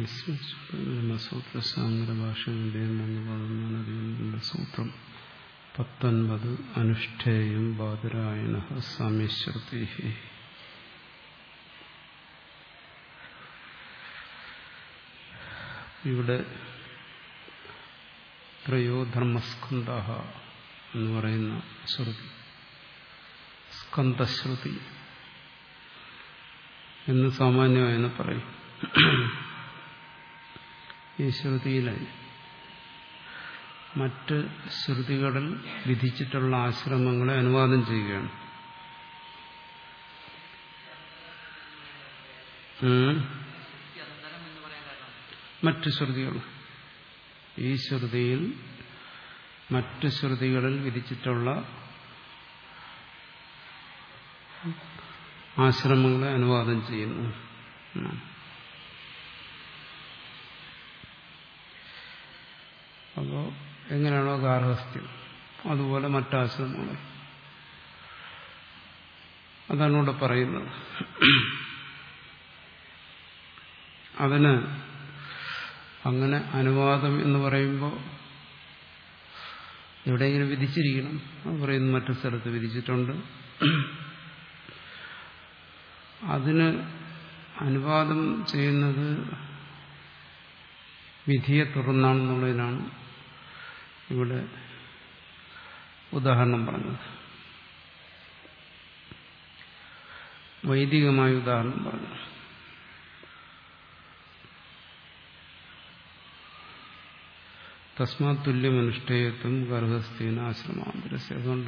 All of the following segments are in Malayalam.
ബ്രഹ്മസൂത്ര സാങ്കര ഭാഷയുടെ മൂന്ന് പതിനാലധികം സൂത്രം പത്തൊൻപത് അനുഷ്ഠേയം ബാദരായണ സാമ്യശ്രുതി ഇവിടെ ത്രയോധർമ്മസ്കന്ധ എന്ന് പറയുന്ന ശ്രുതി സ്കന്ധശ്രുതി എന്ന് സാമാന്യമായെന്ന് പറയും ഈ ശ്രുതിയിലെ മറ്റ് ശ്രുതികളിൽ വിധിച്ചിട്ടുള്ള ആശ്രമങ്ങളെ അനുവാദം ചെയ്യുകയാണ് മറ്റ് ശ്രുതികൾ ഈ ശ്രുതിയിൽ മറ്റ് ശ്രുതികളിൽ വിധിച്ചിട്ടുള്ള ആശ്രമങ്ങളെ അനുവാദം ചെയ്യുന്നു അപ്പോൾ എങ്ങനെയാണോ ഗാർഹസ്ഥ്യം അതുപോലെ മറ്റാശ്രമങ്ങൾ അതാണ് ഇവിടെ പറയുന്നത് അതിന് അങ്ങനെ അനുവാദം എന്ന് പറയുമ്പോൾ എവിടെയെങ്കിലും വിധിച്ചിരിക്കണം അത് പറയുന്നു മറ്റു സ്ഥലത്ത് വിധിച്ചിട്ടുണ്ട് അതിന് അനുവാദം ചെയ്യുന്നത് വിധിയെ തുറന്നാണെന്നുള്ളതിനാണ് ഇവിടെ ഉദാഹരണം പറഞ്ഞത് വൈദികമായ ഉദാഹരണം പറഞ്ഞു തസ്മാത് തുല്യമനുഷ്ഠേയത്വം ഗർഭസ്ഥീന ആശ്രമാന്തരസ്യ അതുകൊണ്ട്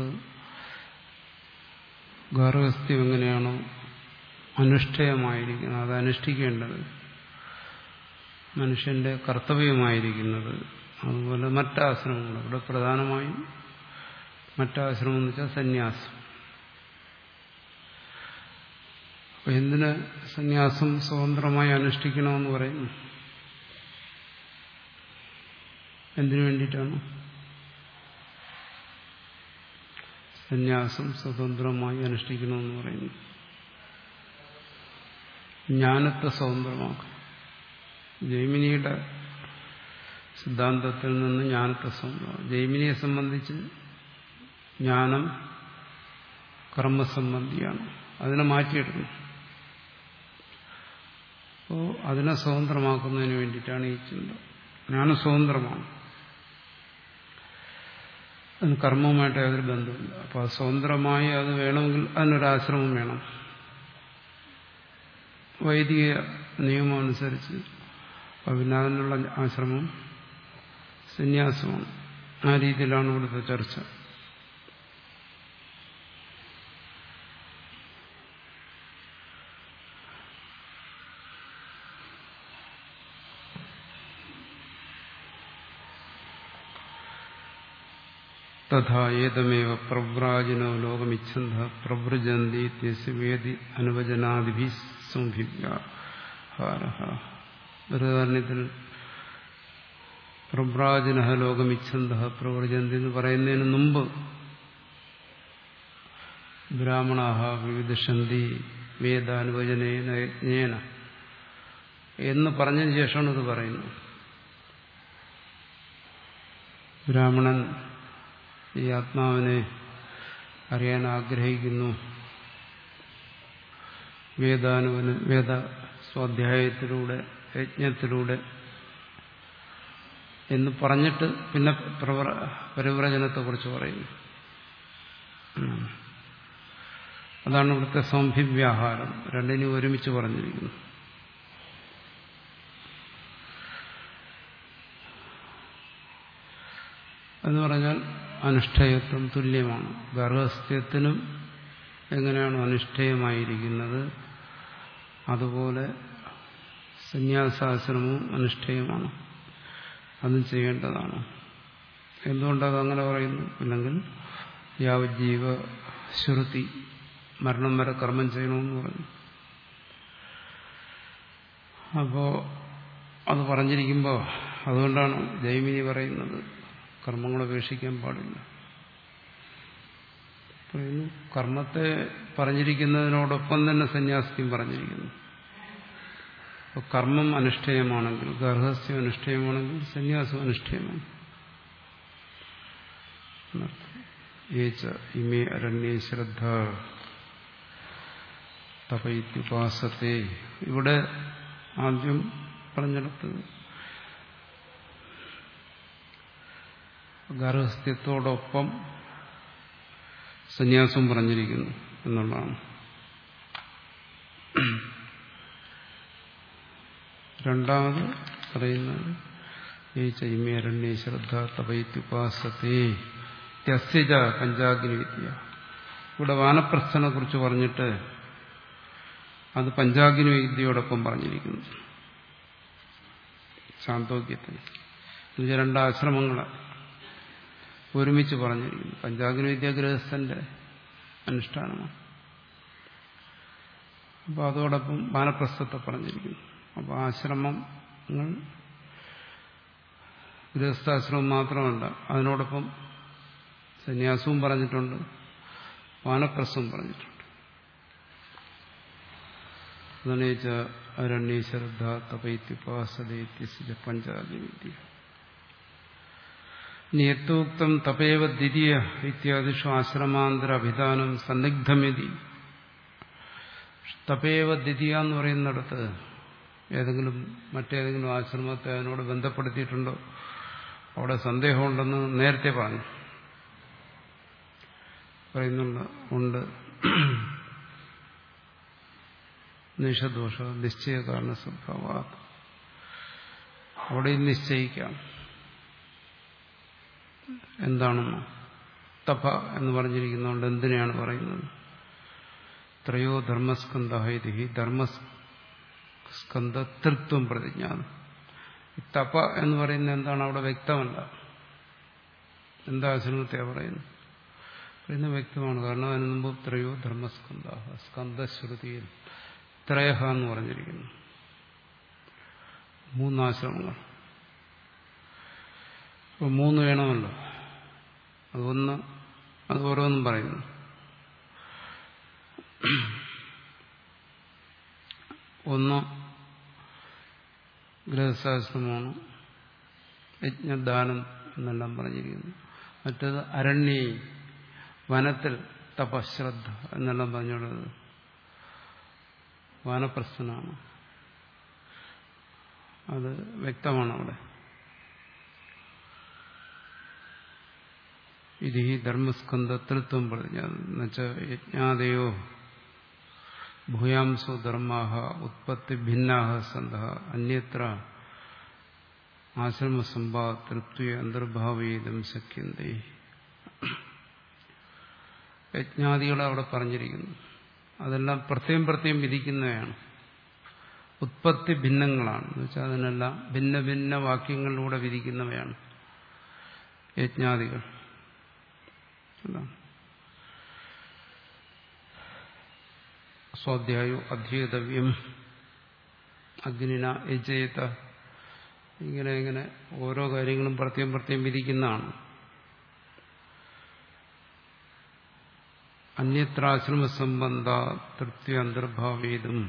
ഗർഭസ്ഥ്യം എങ്ങനെയാണോ അനുഷ്ഠേയമായിരിക്കുന്നത് അത് അനുഷ്ഠിക്കേണ്ടത് മനുഷ്യന്റെ കർത്തവ്യമായിരിക്കുന്നത് അതുപോലെ മറ്റാശ്രമങ്ങൾ ഇവിടെ പ്രധാനമായും മറ്റാശ്രമം എന്ന് വെച്ചാൽ സന്യാസം അപ്പൊ എന്തിന് സന്യാസം സ്വതന്ത്രമായി അനുഷ്ഠിക്കണമെന്ന് പറയുന്നു എന്തിനു വേണ്ടിയിട്ടാണ് സന്യാസം സ്വതന്ത്രമായി അനുഷ്ഠിക്കണമെന്ന് പറയുന്നു ജ്ഞാനത്തെ സ്വതന്ത്രമാക്കും ജൈമിനിയുടെ സിദ്ധാന്തത്തിൽ നിന്ന് ജ്ഞാനത്തെ സ്വന്തമാക്കും ജൈമിനിയെ സംബന്ധിച്ച് ജ്ഞാനം കർമ്മസംബന്ധിയാണ് അതിനെ മാറ്റിയെടുക്കണം അപ്പോൾ അതിനെ സ്വതന്ത്രമാക്കുന്നതിന് വേണ്ടിയിട്ടാണ് ഈ ചിന്ത ജ്ഞാനം സ്വതന്ത്രമാണ് അതിന് കർമ്മവുമായിട്ട് യാതൊരു ബന്ധമില്ല അപ്പോൾ അത് സ്വതന്ത്രമായി അത് വേണമെങ്കിൽ അതിനൊരാശ്രമം വേണം വൈദിക നിയമം അനുസരിച്ച് അപ്പം പിന്നെ അതിനുള്ള ആശ്രമം സന്യാസമാണ് ആ രീതിയിലാണ് ഇവിടുത്തെ ചർച്ച തഥാ ഏതമേവ പ്രവ്രാജിനോ ലോകമിച്ഛന്ത പ്രവ്രജന്തി വേദി അനുവചനാദിഭി സംഭിവ്യാഹാരത്തിൽ പ്രവ്രാജിന ലോകമിച്ഛന്ത പ്രവ്രജന്തി എന്ന് പറയുന്നതിന് മുമ്പ് ബ്രാഹ്മണാഹ വിവിധന്തി വേദാനുവചനേന യജ്ഞേന എന്ന് പറഞ്ഞതിന് ശേഷമാണ് ഇത് പറയുന്നത് ബ്രാഹ്മണൻ ഈ ആത്മാവിനെ അറിയാൻ ആഗ്രഹിക്കുന്നു വേദാനുവന വേദ സ്വാധ്യായത്തിലൂടെ യജ്ഞത്തിലൂടെ എന്ന് പറഞ്ഞിട്ട് പിന്നെ പരിവ്രജനത്തെക്കുറിച്ച് പറയുന്നു അതാണ് ഇവിടുത്തെ സംഭിവ്യാഹാരം രണ്ടിനും ഒരുമിച്ച് പറഞ്ഞിരിക്കുന്നു എന്ന് പറഞ്ഞാൽ അനുഷ്ഠേയത്വം തുല്യമാണ് ഗർഭസ്ഥ്യത്തിനും എങ്ങനെയാണോ അനുഷ്ഠേയമായിരിക്കുന്നത് അതുപോലെ സന്യാസാശ്രമവും അനുഷ്ഠേയമാണ് അതും ചെയ്യേണ്ടതാണ് എന്തുകൊണ്ടത് അങ്ങനെ പറയുന്നു അല്ലെങ്കിൽ യാവജീവ ശ്രുതി മരണം വരെ കർമ്മം ചെയ്യണമെന്ന് പറഞ്ഞു അപ്പോൾ അത് പറഞ്ഞിരിക്കുമ്പോൾ അതുകൊണ്ടാണ് ജൈമിനി പറയുന്നത് കർമ്മങ്ങൾ ഉപേക്ഷിക്കാൻ പാടില്ല പറയുന്നു കർമ്മത്തെ പറഞ്ഞിരിക്കുന്നതിനോടൊപ്പം തന്നെ സന്യാസത്തെയും പറഞ്ഞിരിക്കുന്നു അപ്പോൾ കർമ്മം അനുഷ്ഠേയമാണെങ്കിൽ ഗർഹസ്ഥ്യം അനുഷ്ഠേയമാണെങ്കിൽ സന്യാസം അനുഷ്ഠേയമാണ് ഏച്ച ഇമേ അരണ്യേ ശ്രദ്ധ തപയിത്യുപാസത്തെ ഇവിടെ ആദ്യം പറഞ്ഞിടത്ത് ഗർഹസ്ഥ്യത്തോടൊപ്പം സന്യാസം പറഞ്ഞിരിക്കുന്നു എന്നുള്ളതാണ് രണ്ടാമത് പറയുന്നത് ഈ ചൈമ്യരണ്യ ശ്രദ്ധ തപയിത്യുപാസത്തെ ത്യസ്യജ പഞ്ചാഗ്നി വിദ്യ ഇവിടെ വാനപ്രസ്ഥനെ കുറിച്ച് പറഞ്ഞിട്ട് അത് പഞ്ചാഗ്നി വിദ്യയോടൊപ്പം പറഞ്ഞിരിക്കുന്നു ശാന്തോക്യത്തിന് എന്നുവെച്ചാൽ രണ്ടാശ്രമങ്ങൾ ഒരുമിച്ച് പറഞ്ഞിരിക്കുന്നു പഞ്ചാഗ്നി വിദ്യ ഗൃഹസ്ഥന്റെ അനുഷ്ഠാനമാണ് അപ്പോൾ അതോടൊപ്പം വാനപ്രസ്ഥത്തെ പറഞ്ഞിരിക്കുന്നു അപ്പോൾ ആശ്രമങ്ങൾ ഗൃഹസ്ഥാശ്രമം മാത്രമല്ല അതിനോടൊപ്പം സന്യാസവും പറഞ്ഞിട്ടുണ്ട് വാനപ്രസ്ഥവും പറഞ്ഞിട്ടുണ്ട് അതാണ് അരണ്യ ശ്രദ്ധ തപൈത്യുപാസതേത്യ പഞ്ചാഗ്നിവിദ്യ നിയത്തോക്തം തപേവ ദ്വിതീയ ഇത്യാദിഷു ആശ്രമാന്തര അഭിധാനം സന്ദിഗ്ധമിതി തപേവ ദ്വിതീയ എന്ന് പറയുന്നിടത്ത് ഏതെങ്കിലും മറ്റേതെങ്കിലും ആശ്രമത്തെ അതിനോട് ബന്ധപ്പെടുത്തിയിട്ടുണ്ടോ അവിടെ സന്ദേഹമുണ്ടെന്ന് നേരത്തെ പറഞ്ഞു പറയുന്നുണ്ട് ഉണ്ട് നിഷദോഷ നിശ്ചയ കാരണ സ്വഭാവ അവിടെ നിശ്ചയിക്കാം എന്താണെന്ന് തപ എന്ന് പറഞ്ഞിരിക്കുന്നതുകൊണ്ട് എന്തിനെയാണ് പറയുന്നത് ത്രയോ ധർമ്മസ്കന്ധ ഇതി ധർമ്മസ്കന്ധ തൃത്വം പ്രതിജ്ഞാനം തപ എന്ന് പറയുന്നത് എന്താണ് അവിടെ വ്യക്തമല്ല എന്താ ആശ്രമത്തെ പറയുന്നത് പറയുന്നത് വ്യക്തമാണ് കാരണം അതിന് മുമ്പ് ത്രയോ ധർമ്മസ്കന്ധ സ്കന്ധശ്രുതിയിൽ ത്രയഹ എന്ന് പറഞ്ഞിരിക്കുന്നു മൂന്നാശ്രമങ്ങൾ അപ്പോൾ മൂന്ന് വേണമല്ലോ അതൊന്ന് അത് ഓരോന്നും പറയുന്നു ഒന്ന് ഗൃഹസ്ഥാശ്രമമാണ് യജ്ഞദാനം എന്നെല്ലാം പറഞ്ഞിരിക്കുന്നു മറ്റത് അരണ്യ വനത്തിൽ തപശ്രദ്ധ എന്നെല്ലാം പറഞ്ഞുള്ളത് വാനപ്രസ്ഥനാണ് അത് വ്യക്തമാണ് അവിടെ ഇത് ഈ ധർമ്മസ്കന്ധത്വം പറഞ്ഞ എന്നുവെച്ചാൽ യജ്ഞാദയോ ഭൂയാംസോ ധർമാഹ ഉത്പത്തി ഭിന്നാഹ സന്ത അന്യത്ര ആശ്രമസമ്പാതൃത്വ അന്തർഭാവീതം ശക്യന്തേ യജ്ഞാദികളെ അവിടെ പറഞ്ഞിരിക്കുന്നു അതെല്ലാം പ്രത്യേകം പ്രത്യേകം വിധിക്കുന്നവയാണ് ഉത്പത്തി ഭിന്നങ്ങളാണ് എന്ന് വെച്ചാൽ അതിനെല്ലാം ഭിന്ന ഭിന്ന വാക്യങ്ങളിലൂടെ വിധിക്കുന്നവയാണ് യജ്ഞാദികൾ സ്വാധ്യായോ അധ്യേതവ്യം അഗ്നിന യജയത ഇങ്ങനെ ഇങ്ങനെ ഓരോ കാര്യങ്ങളും പ്രത്യേകം പ്രത്യേകം വിധിക്കുന്നതാണ് അന്യത്രാശ്രമ സംബന്ധ തൃപ്തി അന്തർഭാവേതും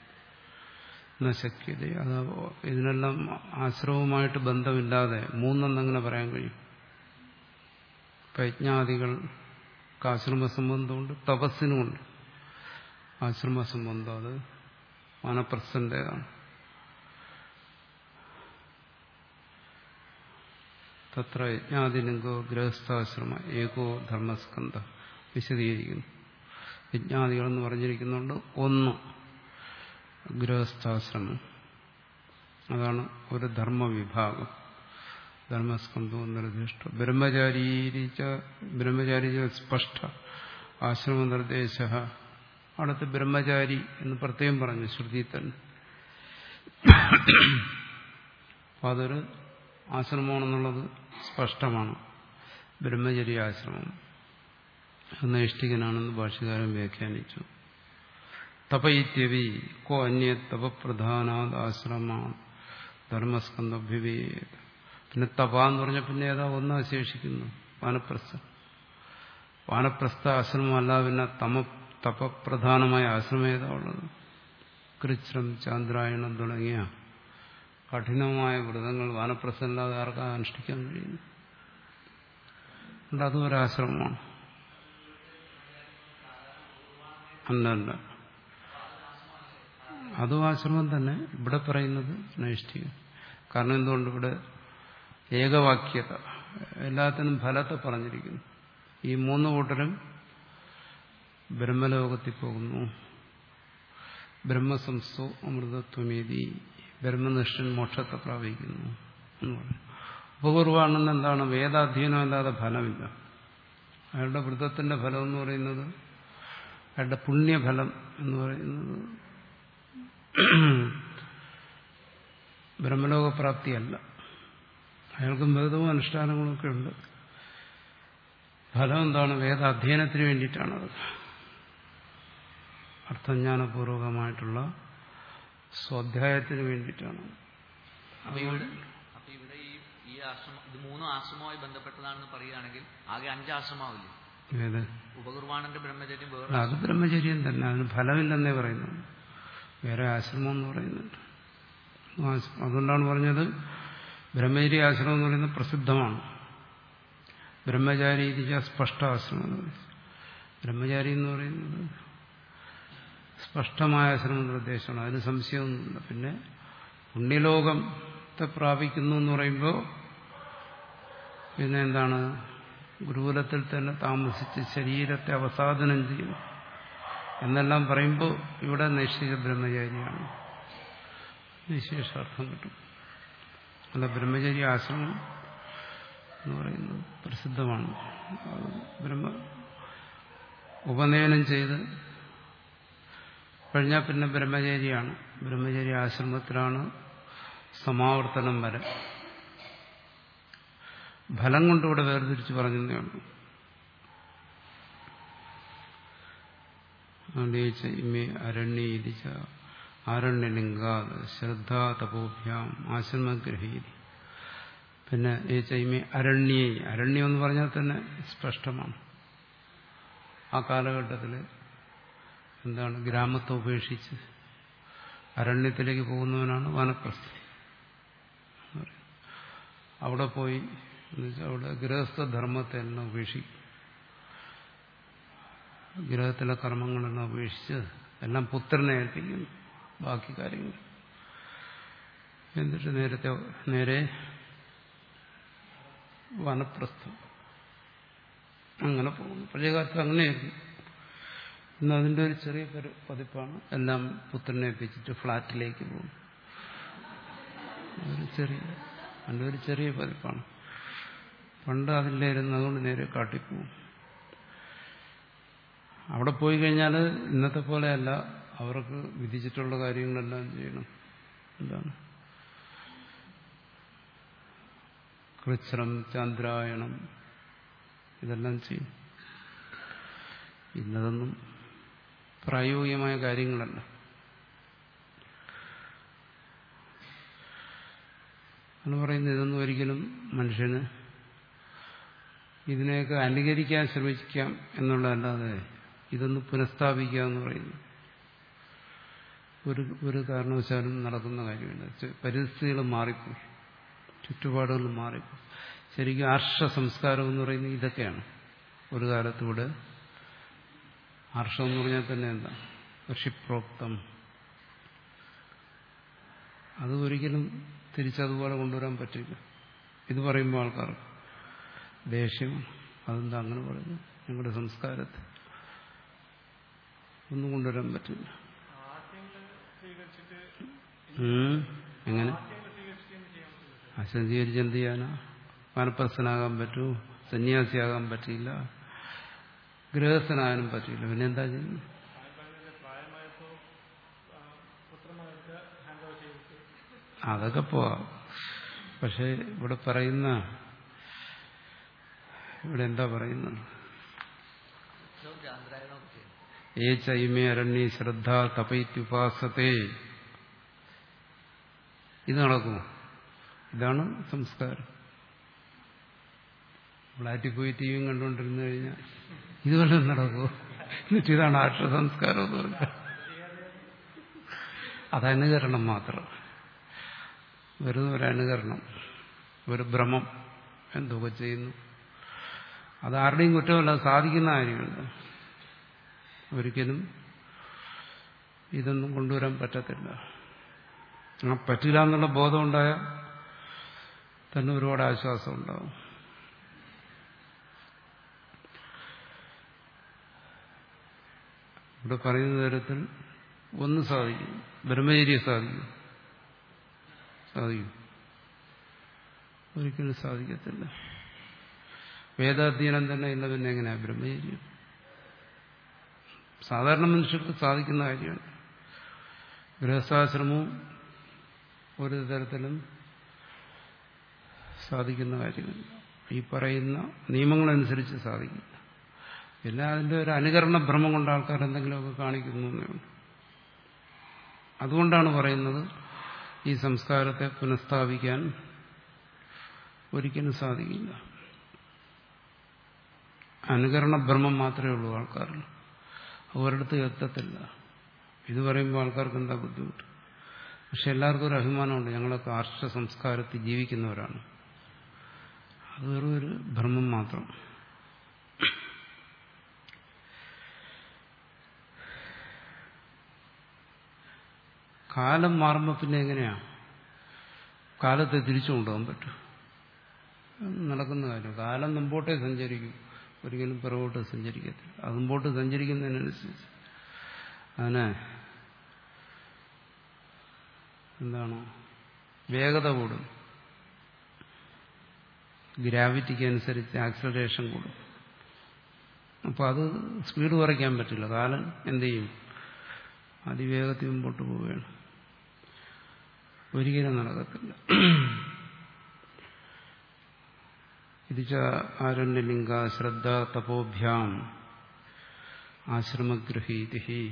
ശക്യത അത് ഇതിനെല്ലാം ആശ്രമവുമായിട്ട് ബന്ധമില്ലാതെ മൂന്നെന്നങ്ങനെ പറയാൻ കഴിയും പ്രജ്ഞാദികൾക്ക് ആശ്രമ സംബന്ധമുണ്ട് തപസ്സിനുമുണ്ട് ആശ്രമ സംബന്ധം അത് വാനപ്രസ്ഥന്റേതാണ് തത്ര യജ്ഞാദിലിംഗോ ഗൃഹസ്ഥാശ്രമ ഏകോ ധർമ്മസ്കന്ധ വിശദീകരിക്കുന്നു യജ്ഞാദികളെന്ന് പറഞ്ഞിരിക്കുന്നുണ്ട് ഒന്ന് ഗൃഹസ്ഥാശ്രമം അതാണ് ഒരു ധർമ്മവിഭാഗം ധർമ്മസ്കന്ധവും നിർദ്ദിഷ്ട ബ്രഹ്മചാരീച്ച ബ്രഹ്മചാരി സ്പഷ്ട ആശ്രമ നിർദ്ദേശ അടുത്ത് ബ്രഹ്മചാരി എന്ന് പ്രത്യേകം പറഞ്ഞു ശ്രുതി തന്നെ അപ്പം അതൊരു ആശ്രമമാണെന്നുള്ളത് സ്പഷ്ടമാണ് ബ്രഹ്മചര്യ ആശ്രമം നൈഷ്ഠികനാണെന്ന് ഭാഷകാരൻ വ്യാഖ്യാനിച്ചു തപയിത്യവി കോ അന്യ തപപ്രധാനാത് ആശ്രമ ധർമ്മസ്കന്ധഭ്യവേദ പിന്നെ തപ എന്ന് പറഞ്ഞ പിന്നെ ഏതാ ഒന്ന് ശേഷിക്കുന്നു വാനപ്രസ്ഥ വാനപ്രസ്ഥ ആശ്രമമല്ല പിന്നെ തമ തപപ്രധാനമായ ആശ്രമം ഏതാ ഉള്ളത് കൃച്ഛ്രം ചാന്ദ്രായണം തുടങ്ങിയ കഠിനമായ വ്രതങ്ങൾ വാനപ്രസല്ലാതെ ആർക്കാ അനുഷ്ഠിക്കാൻ കഴിയുന്നു അതുകൊണ്ട് അതും ഒരാശ്രമമാണ് അല്ലല്ല അതും ആശ്രമം തന്നെ ഇവിടെ പറയുന്നത് നൈഷ്ഠികം കാരണം എന്തുകൊണ്ട് ഇവിടെ ഏകവാക്യത എല്ലാത്തിനും ഫലത്തെ പറഞ്ഞിരിക്കുന്നു ഈ മൂന്ന് കൂട്ടരും ബ്രഹ്മലോകത്തിൽ പോകുന്നു ബ്രഹ്മസംസ്ഥോ അമൃതത്വമേതി ബ്രഹ്മനിഷ്ഠൻ മോക്ഷത്തെ പ്രാപിക്കുന്നു എന്ന് പറയും ഉപകുർവാണെന്ന് എന്താണ് വേദാധ്യയനം അല്ലാതെ ഫലമില്ല അയാളുടെ വൃത്തത്തിന്റെ ഫലം എന്ന് പറയുന്നത് അയാളുടെ പുണ്യഫലം എന്ന് പറയുന്നത് ബ്രഹ്മലോകപ്രാപ്തിയല്ല അയാൾക്കും വേദവും അനുഷ്ഠാനങ്ങളും ഒക്കെ ഉണ്ട് ഫലം എന്താണ് വേദാധ്യയനത്തിന് വേണ്ടിയിട്ടാണത് അർത്ഥജ്ഞാനപൂർവകമായിട്ടുള്ള സ്വാധ്യായത്തിന് വേണ്ടിയിട്ടാണ് അപ്പൊ ഇവിടെ അപ്പൊ ഇവിടെ ഈ ഈ ആശ്രമം ഇത് മൂന്നും ആശ്രമവുമായി ബന്ധപ്പെട്ടതാണെന്ന് പറയുകയാണെങ്കിൽ ആകെ അഞ്ച് ആശ്രമാവില്ലേ ഏത് ഉപകുർവാണന്റെ ബ്രഹ്മചര്യം വേറെ അത് ബ്രഹ്മചര്യം തന്നെ അതിന് ഫലമില്ലെന്നേ പറയുന്നു വേറെ ആശ്രമം എന്ന് പറയുന്നുണ്ട് ആശ്ര- അതുകൊണ്ടാണ് പറഞ്ഞത് ബ്രഹ്മചര്യ ആശ്രമം എന്ന് പറയുന്നത് പ്രസിദ്ധമാണ് ബ്രഹ്മചാരി ഇതിച്ച സ്പഷ്ട ആശ്രമം എന്ന് പറയും ബ്രഹ്മചാരി എന്ന് പറയുന്നത് സ്പഷ്ടമായ ആശ്രമം നിർദ്ദേശമാണ് അതിന് സംശയമൊന്നുമില്ല പിന്നെ പുണ്യലോകത്തെ പ്രാപിക്കുന്നു എന്ന് പറയുമ്പോൾ പിന്നെ എന്താണ് ഗുരുകുലത്തിൽ തന്നെ താമസിച്ച് ശരീരത്തെ അവസാദനം ചെയ്യും എന്നെല്ലാം പറയുമ്പോൾ ഇവിടെ നൈഷ്ഠിക ബ്രഹ്മചാരിയാണ് വിശേഷാർത്ഥം കിട്ടും അല്ല ബ്രഹ്മചര്യ ആശ്രമം എന്ന് പറയുന്നത് പ്രസിദ്ധമാണ് അത് ബ്രഹ്മ ഉപനയനം ചെയ്ത് കഴിഞ്ഞാൽ പിന്നെ ബ്രഹ്മചാരിയാണ് ബ്രഹ്മചര്യ ആശ്രമത്തിലാണ് സമാവർത്തനം വരെ ഫലം കൊണ്ട് ഇവിടെ വേർതിരിച്ച് പറഞ്ഞതേ ഉള്ളൂ ആലോചിച്ച ഇമേ അരണ്യീതിച്ച ആരണ്യലിംഗാത് ശ്രദ്ധ തപോഭ്യാം ആശ്രമഗ്രഹീതി പിന്നെ ഈ ചൈമേ അരണ്യേ അരണ്യം എന്ന് പറഞ്ഞാൽ തന്നെ സ്പഷ്ടമാണ് ആ കാലഘട്ടത്തിൽ എന്താണ് ഗ്രാമത്തെ ഉപേക്ഷിച്ച് അരണ്യത്തിലേക്ക് പോകുന്നവനാണ് വാനപ്രസ്ഥി അവിടെ പോയി എന്നുവെച്ചാൽ അവിടെ ഗൃഹസ്ഥധർമ്മത്തെ എല്ലാം ഉപേക്ഷിക്കും ഗൃഹത്തിലെ കർമ്മങ്ങളെല്ലാം ഉപേക്ഷിച്ച് എല്ലാം പുത്രനെ ഏൽപ്പിക്കുന്നു ബാക്കി കാര്യങ്ങൾ എന്നിട്ട് നേരത്തെ നേരെ വനപ്രസ്ഥം അങ്ങനെ പോകുന്നു പഴയകാലത്ത് അങ്ങനെയായിരുന്നു ഇന്ന് അതിൻ്റെ ഒരു ചെറിയ പരി- പതിപ്പാണ് എല്ലാം പുത്രനെ ഏൽപ്പിച്ചിട്ട് ഫ്ലാറ്റിലേക്ക് പോകും ഒരു ചെറിയ അതിൻ്റെ ഒരു ചെറിയ പതിപ്പാണ് പണ്ട് അതില്ലായിരുന്നു അതുകൊണ്ട് നേരെ കാട്ടിപ്പോവും അവിടെ പോയി കഴിഞ്ഞാൽ ഇന്നത്തെ പോലെയല്ല അവർക്ക് വിധിച്ചിട്ടുള്ള കാര്യങ്ങളെല്ലാം ചെയ്യണം എന്താണ് കൃച്ഛ്രം ചാന്ദ്രായണം ഇതെല്ലാം ചെയ്യും ഇന്നതൊന്നും പ്രായോഗികമായ കാര്യങ്ങളല്ല എന്ന് പറയുന്നത് ഇതൊന്നും ഒരിക്കലും മനുഷ്യന് ഇതിനെയൊക്കെ അനുകരിക്കാൻ ശ്രമിക്കാം എന്നുള്ളതല്ലാതെ ഇതൊന്ന് പുനഃസ്ഥാപിക്കുക എന്ന് പറയുന്നു ഒരു ഒരു കാരണവശാലും നടക്കുന്ന കാര്യമില്ല ചെ- പരിസ്ഥിതികൾ മാറിപ്പോയി ചുറ്റുപാടുകൾ മാറിപ്പോയി ശരിക്കും ആർഷ സംസ്കാരം എന്ന് പറയുന്നത് ഇതൊക്കെയാണ് ഒരു കാലത്തൂടെ ആർഷം എന്ന് പറഞ്ഞാൽ തന്നെ എന്താ ഋഷിപ്രോക്തം അത് ഒരിക്കലും തിരിച്ചതുപോലെ കൊണ്ടുവരാൻ പറ്റില്ല ഇത് പറയുമ്പോൾ ആൾക്കാർ ദേഷ്യം അതെന്താ അങ്ങനെ പറയുന്നു ഞങ്ങളുടെ സംസ്കാരത്തെ ഒന്നും കൊണ്ടുവരാൻ പറ്റില്ല ഉം. എങ്ങനെ ആശയം സ്വീകരിച്ച് എന്ത് ചെയ്യാനാ വാനപ്രസ്ഥനാകാൻ പറ്റൂ സന്യാസിയാകാൻ പറ്റില്ല ഗൃഹസ്ഥനാകാനും പറ്റില്ല പിന്നെ എന്താ ചെയ്യുന്നത് അതൊക്കെ പോവാം പക്ഷെ ഇവിടെ പറയുന്ന ഇവിടെ എന്താ പറയുന്നത് ചാന്ദ്രായണമൊക്കെ ചെയ്യും ഏ ചൈമേ അരണ്യ ശ്രദ്ധ തപയിത്യുപാസത്തെ ഇത് നടക്കുമോ ഇതാണ് സംസ്കാരം ഫ്ലാറ്റിൽ പോയി ടി വിയും കണ്ടുകൊണ്ടിരുന്നു കഴിഞ്ഞാൽ ഇതുപോലെ നടക്കുമോ എന്നിട്ട് ഇതാണ് ആർഷ സംസ്കാരം എന്ന് പറഞ്ഞാൽ അത് അനുകരണം മാത്രം വെറുതെ ഒരു അനുകരണം ഒരു ഭ്രമം എന്തൊക്കെ ചെയ്യുന്നു അത് ആരുടെയും കുറ്റമല്ല സാധിക്കുന്ന കാര്യമുണ്ട് ഒരിക്കലും ഇതൊന്നും കൊണ്ടുവരാൻ പറ്റത്തില്ല ആ പറ്റില്ല എന്നുള്ള ബോധം ഉണ്ടായാൽ തന്നെ ഒരുപാട് ആശ്വാസം ഉണ്ടാവും ഇവിടെ പറയുന്ന തരത്തിൽ ഒന്ന് സാധിക്കും ബ്രഹ്മചര്യ സാധിക്കും സാധിക്കും ഒരിക്കലും സാധിക്കത്തില്ല വേദാധ്യയനം തന്നെ ഇല്ല പിന്നെ എങ്ങനെയാ ബ്രഹ്മചര്യം സാധാരണ മനുഷ്യർക്ക് സാധിക്കുന്ന കാര്യമാണ് ഗൃഹസ്ഥാശ്രമവും ഒരു തരത്തിലും സാധിക്കുന്ന കാര്യമില്ല ഈ പറയുന്ന നിയമങ്ങളനുസരിച്ച് സാധിക്കില്ല പിന്നെ അതിന്റെ ഒരു അനുകരണ ഭ്രമം കൊണ്ട് ആൾക്കാർ എന്തെങ്കിലുമൊക്കെ കാണിക്കുന്നു എന്നുണ്ട് അതുകൊണ്ടാണ് പറയുന്നത് ഈ സംസ്കാരത്തെ പുനഃസ്ഥാപിക്കാൻ ഒരിക്കലും സാധിക്കില്ല അനുകരണ ഭ്രമം മാത്രമേ ഉള്ളൂ ആൾക്കാരിൽ ഒരിടത്ത് എത്തത്തില്ല ഇത് പറയുമ്പോൾ ആൾക്കാർക്ക് എന്താ ബുദ്ധിമുട്ട് പക്ഷെ എല്ലാവർക്കും ഒരു അഭിമാനമുണ്ട് ഞങ്ങളൊക്കെ ആർഷ സംസ്കാരത്തിൽ ജീവിക്കുന്നവരാണ് അത് വെറും ഒരു ഭ്രമം മാത്രം കാലം മാറുമ്പോൾ പിന്നെ എങ്ങനെയാ കാലത്തെ തിരിച്ചു കൊണ്ടുപോകാൻ പറ്റും നടക്കുന്ന കാര്യം കാലം മുമ്പോട്ടേ സഞ്ചരിക്കും ഒരിക്കലും പിറകോട്ട് സഞ്ചരിക്കത്തില്ല അത് മുമ്പോട്ട് സഞ്ചരിക്കുന്നതിനനുസരിച്ച് അതിനെ എന്താണ് വേഗത കൂടും ഗ്രാവിറ്റിക്ക് അനുസരിച്ച് ആക്സലറേഷൻ കൂടും അപ്പോൾ അത് സ്പീഡ് കുറയ്ക്കാൻ പറ്റില്ല കാലം എന്ത് ചെയ്യും അതിവേഗത്തിൽ മുമ്പോട്ട് പോവുകയാണ് ഒരിക്കലും നടക്കത്തില്ല ഇതിച്ച ആരണ്യലിംഗ ശ്രദ്ധ തപോഭ്യാം ആശ്രമഗൃഹീതി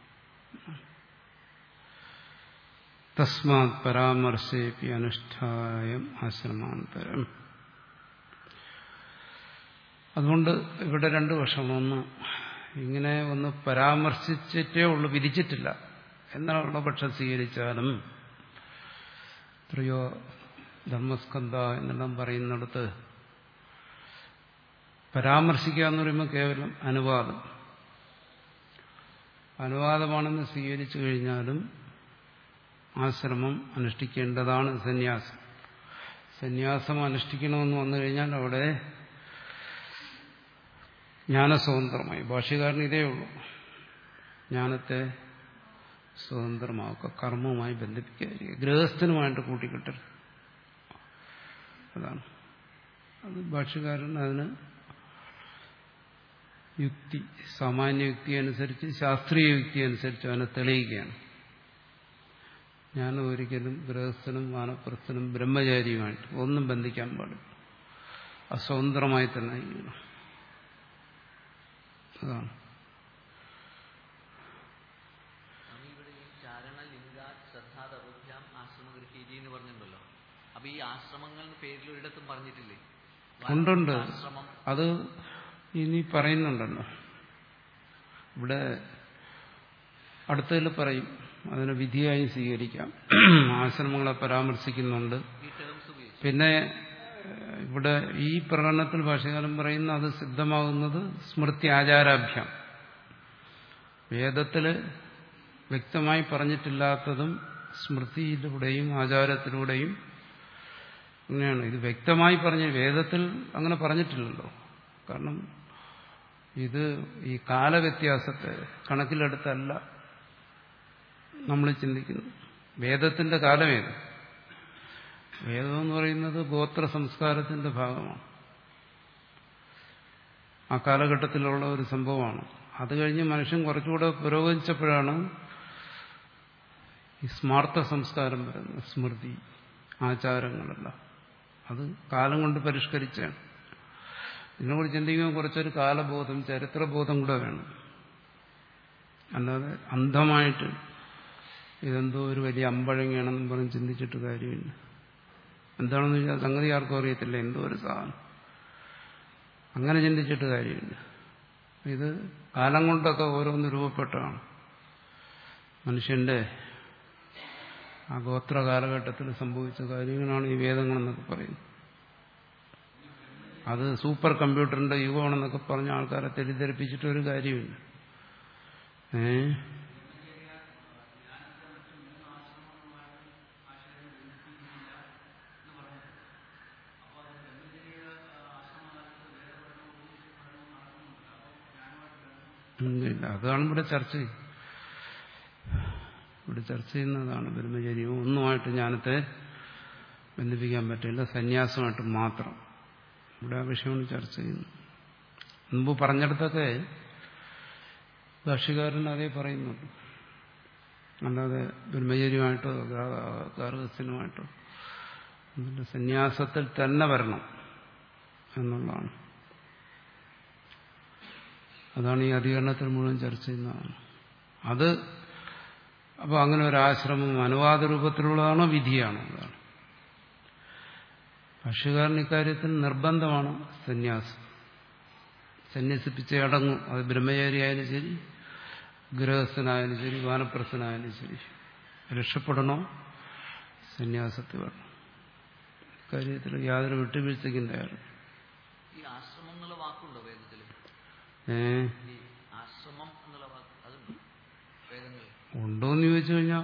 തസ്മാത് പരാമർശേപി അനുഷ്ഠായം ആശ്രമാന്തരം അതുകൊണ്ട് ഇവിടെ രണ്ടു വർഷം ഒന്ന് ഇങ്ങനെ ഒന്ന് പരാമർശിച്ചിട്ടേ ഉള്ളൂ വിധിച്ചിട്ടില്ല എന്നുള്ള പക്ഷം സ്വീകരിച്ചാലും ത്രയോ ധർമ്മസ്കന്ധ എന്നെല്ലാം പറയുന്നിടത്ത് പരാമർശിക്കുക എന്ന് പറയുമ്പോൾ കേവലം അനുവാദം അനുവാദമാണെന്ന് സ്വീകരിച്ചു കഴിഞ്ഞാലും ആശ്രമം അനുഷ്ഠിക്കേണ്ടതാണ് സന്യാസം സന്യാസം അനുഷ്ഠിക്കണമെന്ന് വന്നു കഴിഞ്ഞാൽ അവിടെ ജ്ഞാനസ്വതന്ത്രമായി ഭാഷ്യകാരന് ഇതേ ഉള്ളൂ ജ്ഞാനത്തെ സ്വതന്ത്രമാക്കുക കർമ്മവുമായി ബന്ധിപ്പിക്കാതിരിക്കുക ഗൃഹസ്ഥനുമായിട്ട് കൂട്ടിക്കിട്ടരുത് അതാണ് അത് ഭാഷ്യകാരൻ അതിന് യുക്തി സാമാന്യ യുക്തി അനുസരിച്ച് ശാസ്ത്രീയ യുക്തി അനുസരിച്ച് അവനെ തെളിയിക്കുകയാണ് ഞാൻ ഒരിക്കലും ഗൃഹസ്ഥനും വാനപ്രസ്ഥനും ബ്രഹ്മചാരിയുമായിട്ട് ഒന്നും ബന്ധിക്കാൻ പാടില്ല അസ്വതന്ത്രമായി തന്നെ ഇരിക്കണം അതാണ് സ്വാമി ഇവിടെ ഈ ചാരണ ലിംഗ ശ്രദ്ധാതപഭ്യാം ആശ്രമഗൃഹീതി എന്ന് പറഞ്ഞിട്ടുണ്ടല്ലോ അപ്പൊ ഈ ആശ്രമങ്ങൾ പേരിൽ ഒരിടത്തും പറഞ്ഞിട്ടില്ലേ ഉണ്ടുണ്ട് ആശ്രമം അത് ഇനി പറയുന്നുണ്ടല്ലോ ഇവിടെ അടുത്തതിൽ പറയും അതിനെ വിധിയായി സ്വീകരിക്കാം ആശ്രമങ്ങളെ പരാമർശിക്കുന്നുണ്ട് ഈ ടേംസ് ഉപയോഗിച്ചു പിന്നെ ഏഹ്, ഇവിടെ ഈ പ്രകടനത്തിൽ ഭാഷകാലം പറയുന്ന അത് സിദ്ധമാകുന്നത് സ്മൃതി ആചാരാഭ്യം വേദത്തില് വ്യക്തമായി പറഞ്ഞിട്ടില്ലാത്തതും സ്മൃതിയിലൂടെയും ആചാരത്തിലൂടെയും അങ്ങനെയാണ് ഇത് വ്യക്തമായി പറഞ്ഞ വേദത്തിൽ അങ്ങനെ പറഞ്ഞിട്ടില്ലല്ലോ കാരണം ഇത് ഈ കാലവ്യത്യാസത്തെ കണക്കിലെടുത്തല്ല നമ്മൾ ചിന്തിക്കുന്നു വേദത്തിന്റെ കാലമേത് വേദം എന്ന് പറയുന്നത് ഗോത്ര സംസ്കാരത്തിന്റെ ഭാഗമാണ് ആ കാലഘട്ടത്തിലുള്ള ഒരു സംഭവമാണ് അത് കഴിഞ്ഞ് മനുഷ്യൻ കുറച്ചുകൂടെ പുരോഗമിച്ചപ്പോഴാണ് ഈ സ്മാർത്ഥ സംസ്കാരം വരുന്നത് സ്മൃതി ആചാരങ്ങളെല്ലാം അത് കാലം കൊണ്ട് പരിഷ്കരിച്ചാണ് ഇതിനെക്കൂടി ചിന്തിക്കുമ്പോൾ കുറച്ചൊരു കാലബോധം ചരിത്രബോധം കൂടെ വേണം അല്ലാതെ അന്ധമായിട്ട് ഇതെന്തോ ഒരു വലിയ അമ്പഴങ്ങയാണെന്നും പറഞ്ഞ് ചിന്തിച്ചിട്ട് കാര്യമില്ല എന്താണെന്ന് വെച്ചാൽ സംഗതി ആർക്കും അറിയത്തില്ല എന്തോ ഒരു സാധനം അങ്ങനെ ചിന്തിച്ചിട്ട് കാര്യമില്ല ഇത് കാലം കൊണ്ടൊക്കെ ഓരോന്ന് രൂപപ്പെട്ടതാണ് മനുഷ്യന്റെ ആ ഗോത്ര കാലഘട്ടത്തിൽ സംഭവിച്ച കാര്യങ്ങളാണ് ഈ വേദങ്ങളെന്നൊക്കെ പറയുന്നത് അത് സൂപ്പർ കമ്പ്യൂട്ടറിന്റെ യുഗമാണെന്നൊക്കെ പറഞ്ഞ ആൾക്കാരെ തെറ്റിദ്ധരിപ്പിച്ചിട്ട് ഒരു കാര്യമില്ല ഏ ഇല്ല അതാണ് ഇവിടെ ചർച്ച ചെയ്യുന്നത് ഇവിടെ ചർച്ച ചെയ്യുന്നതാണ് ബ്രഹ്മചര്യവും ഒന്നുമായിട്ട് ജ്ഞാനത്തെ ബന്ധിപ്പിക്കാൻ പറ്റില്ല സന്യാസമായിട്ട് മാത്രം ഇവിടെ ആ വിഷയമാണ് ചർച്ച ചെയ്യുന്നത് മുമ്പ് പറഞ്ഞിടത്തൊക്കെ ഭാഷ്യകാരൻ അതേ പറയുന്നുണ്ട് അല്ലാതെ ബ്രഹ്മചര്യമായിട്ടോ ഗാർഹസ്ഥനുമായിട്ടോ എന്നിട്ട് സന്യാസത്തിൽ തന്നെ വരണം എന്നുള്ളതാണ് അതാണ് ഈ അധികരണത്തിൽ മുഴുവൻ ചർച്ച ചെയ്യുന്നതാണ് അത് അപ്പോൾ അങ്ങനെ ഒരു ആശ്രമം അനുവാദ രൂപത്തിലുള്ളതാണോ വിധിയാണോ അതാണ് ഭാഷ്യകാരൻ ഇക്കാര്യത്തിൽ നിർബന്ധമാണ് സന്യാസം സന്യസിപ്പിച്ച് അടങ്ങും അത് ബ്രഹ്മചാരിയായാലും ശരി ഗൃഹസ്ഥനായാലും ശരി വാനപ്രസ്ഥനായാലും ശരി രക്ഷപ്പെടണോ സന്യാസത്തിൽ വേണം കാര്യത്തിൽ യാതൊരു വിട്ടുവീഴ്ചയ്ക്കും തയ്യാറും ഈ ആശ്രമം എന്നുള്ള വാക്കുണ്ടോ വേദത്തിൽ ഏ ഈ ആശ്രമം എന്നുള്ള വാക്ക് അതുണ്ടോ വേദങ്ങളിൽ ഉണ്ടോയെന്ന് ചോദിച്ചു കഴിഞ്ഞാൽ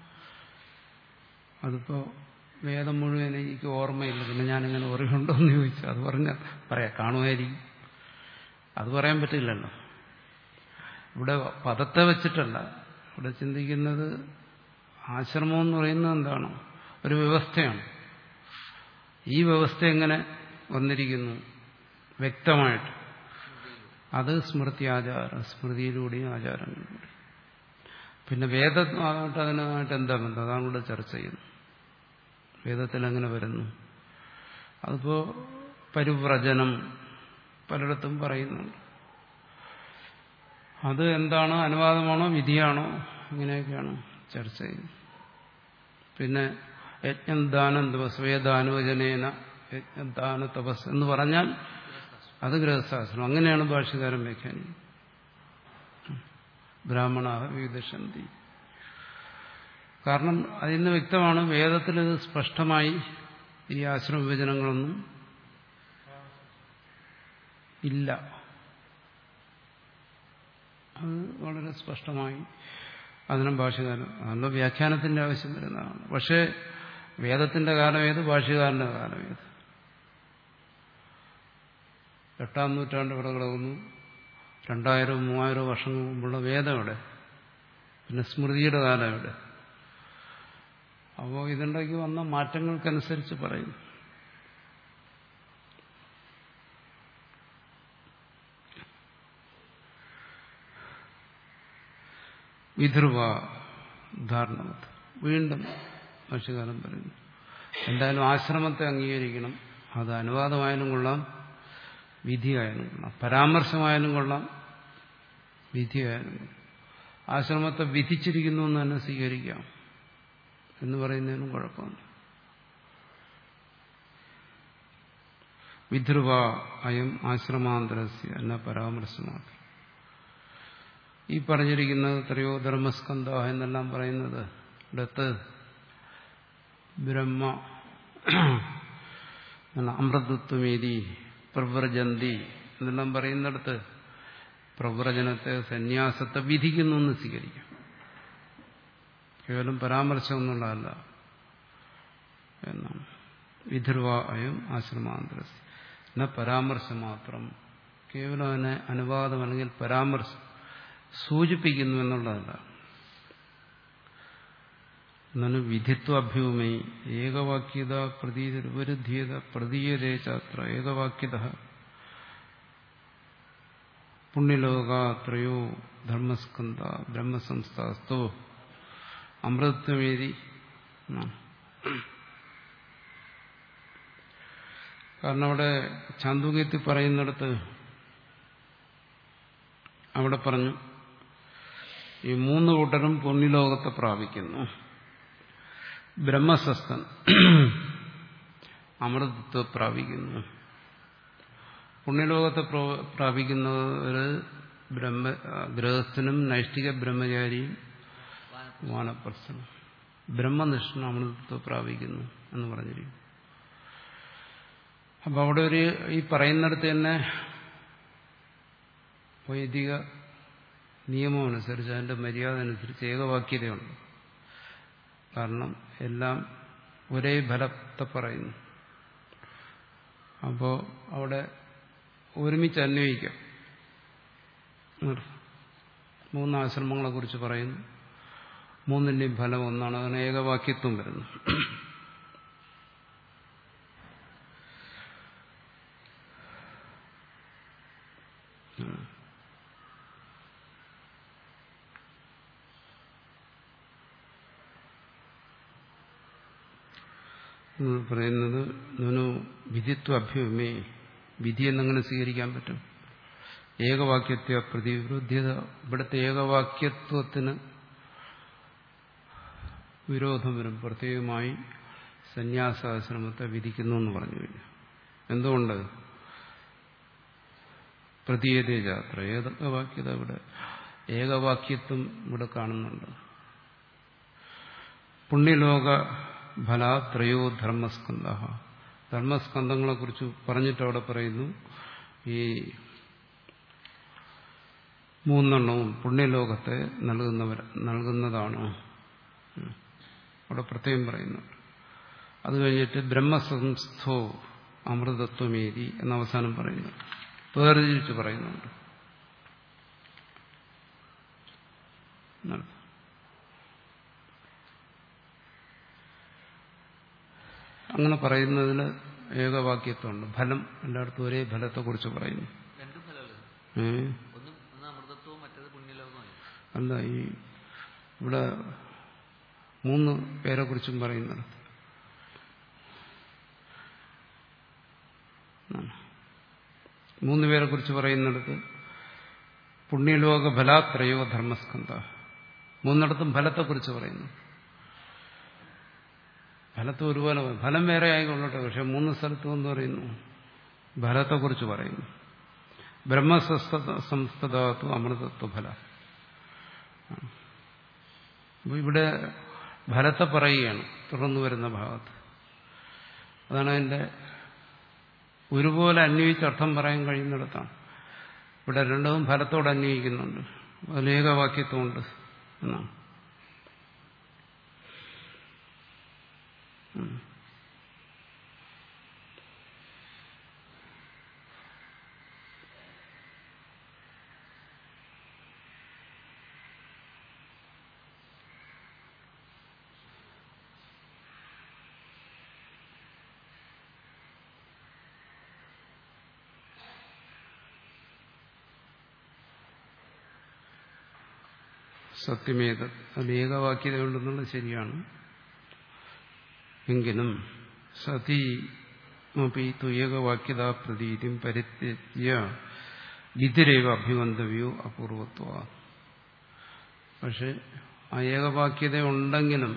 അതിപ്പോ വേദം മുഴുവൻ എനിക്ക് ഓർമ്മയില്ല പിന്നെ ഞാനിങ്ങനെ ഓർമ്മയുണ്ടോയെന്ന് ചോദിച്ചു അത് പറഞ്ഞ പറയാം കാണുമായിരിക്കും അത് പറയാൻ പറ്റില്ലല്ലോ ഇവിടെ പദത്തെ വെച്ചിട്ടല്ല ഇവിടെ ചിന്തിക്കുന്നത് ആശ്രമം എന്ന് പറയുന്നത് എന്താണ് ഒരു വ്യവസ്ഥയാണ് ഈ വ്യവസ്ഥ എങ്ങനെ വന്നിരിക്കുന്നു വ്യക്തമായിട്ട് അത് സ്മൃതി ആചാരം സ്മൃതിയിലൂടെയും ആചാരങ്ങളിലൂടെയും പിന്നെ വേദമായിട്ട് അതിനായിട്ട് എന്താ ബന്ധം അതാണ് ഇവിടെ ചർച്ച ചെയ്യുന്നത് വേദത്തിൽ എങ്ങനെ വരുന്നു അതിപ്പോ പരിവ്രജനം പലയിടത്തും പറയുന്നുണ്ട് അത് എന്താണ് അനുവാദമാണോ വിധിയാണോ ഇങ്ങനെയൊക്കെയാണ് ചർച്ച ചെയ്യുന്നത് പിന്നെ യജ്ഞം ദാനം ദിവസം വേദാനുവചനേന യജ്ഞദാന തപസ് എന്ന് പറഞ്ഞാൽ അത് ഗൃഹസ്ഥാശ്രമം അങ്ങനെയാണ് ഭാഷകാരൻ വ്യാഖ്യാനിക്കുന്നത് ബ്രാഹ്മണ വിവിധന്തി കാരണം അതിന് വ്യക്തമാണ് വേദത്തിൽ ഇത് സ്പഷ്ടമായി ഈ ആശ്രമ വിഭജനങ്ങളൊന്നും ഇല്ല അത് വളരെ സ്പഷ്ടമായി അതിനും ഭാഷകാരൻ അതുകൊണ്ട് വ്യാഖ്യാനത്തിന്റെ ആവശ്യം വരുന്നതാണ് പക്ഷേ വേദത്തിന്റെ കാലം ഏത് ഭാഷകാരന്റെ കാലം ഏത് എട്ടാം നൂറ്റാണ്ട് ഇവിടെ കിടക്കുന്നു രണ്ടായിരവും മൂവായിരവും വർഷം മുമ്പുള്ള വേദം എവിടെ പിന്നെ സ്മൃതിയുടെ കാലം എവിടെ അപ്പോൾ ഇതിൻ്റെക്ക് വന്ന മാറ്റങ്ങൾക്കനുസരിച്ച് പറയും വിധൃവ ധാരണവത്ത് വീണ്ടും ഭക്ഷ്യകാലം പറയുന്നു എന്തായാലും ആശ്രമത്തെ അംഗീകരിക്കണം അത് അനുവാദമായാലും കൊള്ളാം വിധിയായാലും കൊള്ളാം പരാമർശമായാലും കൊള്ളാം വിധിയായാലും കൊള്ളാം ആശ്രമത്തെ വിധിച്ചിരിക്കുന്നു എന്ന് തന്നെ സ്വീകരിക്കാം എന്ന് പറയുന്നതിനും കുഴപ്പമില്ല വിധൃവ അയം ആശ്രമാന്തരസ്യ എന്ന പരാമർശമാക്കി ഈ പറഞ്ഞിരിക്കുന്നത് ത്രയോ ധർമ്മസ്കന്ധ എന്നെല്ലാം പറയുന്നത് ഇടത്ത് ബ്രഹ്മ അമൃതത്വമേതി പ്രവ്രജന്തി എന്നെല്ലാം പറയുന്നിടത്ത് പ്രവ്രജനത്തെ സന്യാസത്തെ വിധിക്കുന്നു എന്ന് സ്വീകരിക്കാം കേവലം പരാമർശം എന്നുള്ളതല്ല എന്നാണ് വിധുർവ അയം ആശ്രമാന്തരസ് എന്ന പരാമർശം മാത്രം കേവലം അതിനെ അനുവാദം അല്ലെങ്കിൽ പരാമർശം സൂചിപ്പിക്കുന്നു എന്നുള്ളതല്ല എന്നാണ് വിധിത്വാഭ്യൂമേ ഏകവാക്യത പ്രതീതിരുപരുദ്ധ്യത പ്രതീയതേ ചാത്ര ഏകവാക്യത പുണ്യലോകാത്രയോ ധർമ്മസ്കന്ധ ബ്രഹ്മസംസ്ഥാസ്തോ അമൃതത്വമേതി കാരണം അവിടെ ചാന്തുകീർത്തി പറയുന്നിടത്ത് അവിടെ പറഞ്ഞു ഈ മൂന്ന് കൂട്ടരും പുണ്യലോകത്തെ പ്രാപിക്കുന്നു ബ്രഹ്മസസ്തൻ അമൃതത്വ പ്രാപിക്കുന്നു പുണ്യലോകത്തെ പ്രാപിക്കുന്നവര് ബ്രഹ്മ ഗൃഹസ്ഥനും നൈഷ്ഠിക ബ്രഹ്മചാരിയും വാനപ്രസ്ഥനും ബ്രഹ്മനിഷ്ഠൻ അമൃതത്വം പ്രാപിക്കുന്നു എന്ന് പറഞ്ഞിരിക്കുന്നു അപ്പൊ അവിടെ ഒരു ഈ പറയുന്നിടത്ത് തന്നെ വൈദിക നിയമം അനുസരിച്ച് അതിന്റെ മര്യാദ അനുസരിച്ച് ഏകവാക്യതയുണ്ട് കാരണം എല്ലാം ഒരേ ഫലത്തെ പറയുന്നു അപ്പോൾ അവിടെ ഒരുമിച്ച് അന്വയിക്കാം മൂന്ന് ആശ്രമങ്ങളെ കുറിച്ച് പറയുന്നു മൂന്നിന്റെയും ഫലം ഒന്നാണ് അതിന് ഏകവാക്യത്വം വരുന്നു പറയുന്നത് നനു വിധിത്വ അഭ്യമേ വിധി എന്നങ്ങനെ സ്വീകരിക്കാൻ പറ്റും ഏകവാക്യത്വ പ്രതിവിരുദ്ധ്യത ഇവിടുത്തെ ഏകവാക്യത്വത്തിന് വിരോധം വരും പ്രത്യേകമായി സന്യാസാശ്രമത്തെ വിധിക്കുന്നു എന്ന് പറഞ്ഞു കഴിഞ്ഞു എന്തുകൊണ്ട് പ്രതീയതേ ജാത്ര ഏകവാക്യത ഇവിടെ ഏകവാക്യത്വം ഇവിടെ കാണുന്നുണ്ട് പുണ്യലോക ഫലാത്രയോ ധർമ്മസ്കന്ധ ധർമ്മസ്കന്ധങ്ങളെ കുറിച്ച് പറഞ്ഞിട്ട് അവിടെ പറയുന്നു ഈ മൂന്നെണ്ണവും പുണ്യലോകത്തെ നൽകുന്നവർ നൽകുന്നതാണ് അവിടെ പ്രത്യേകം പറയുന്നുണ്ട് അത് കഴിഞ്ഞിട്ട് ബ്രഹ്മസംസ്ഥോ അമൃതത്വമേരി എന്ന അവസാനം പറയുന്നു വേർതിരിച്ച് പറയുന്നുണ്ട് അങ്ങനെ പറയുന്നതിൽ ഏകവാക്യത്വമുണ്ട് ഫലം എല്ലായിടത്തും ഒരേ ഫലത്തെക്കുറിച്ച് പറയുന്നു രണ്ടും ഫലമല്ലേ ഏ ഒന്ന് ഒന്ന് അമൃതത്വവും മറ്റേത് പുണ്യലോകമായി അല്ല ഈ ഇവിടെ മൂന്ന് പേരെ കുറിച്ചും പറയുന്നിടത്ത് മൂന്ന് പേരെ കുറിച്ച് പറയുന്നിടത്ത് പുണ്യലോക ഫലാത്രയോ ധർമ്മസ്കന്ധ മൂന്നിടത്തും ഫലത്തെക്കുറിച്ച് പറയുന്നു ഫലത്തെ ഒരുപോലെ ഫലം വേറെ ആയിക്കൊള്ളട്ടെ പക്ഷെ മൂന്ന് സ്ഥലത്തും എന്ന് പറയുന്നു ഫലത്തെക്കുറിച്ച് പറയുന്നു ബ്രഹ്മസംസ്ഥതാത്വ അമൃതത്വ ഫല അപ്പോൾ ഇവിടെ ഫലത്തെ പറയുകയാണ് തുടർന്നു വരുന്ന ഭാഗത്ത് അതാണ് അതിൻ്റെ ഒരുപോലെ അന്വയിച്ച് അർത്ഥം പറയാൻ കഴിയുന്നിടത്താണ് ഇവിടെ രണ്ടതും ഫലത്തോട് അന്വയിക്കുന്നുണ്ട് അതിലേകവാക്യത്വമുണ്ട് എന്നാണ് ഉം. സത്യമേത അത് ഏകവാക്യത ഉണ്ടെന്നുള്ളത് ശരിയാണ് എങ്കിലും സതി തു ഏകവാക്യത പ്രതീതിം പരിത്യജ്യ വിധിരേവ അഭിമന്തവ്യോ അപൂർവത്വ പക്ഷെ ആ ഏകവാക്യത ഉണ്ടെങ്കിലും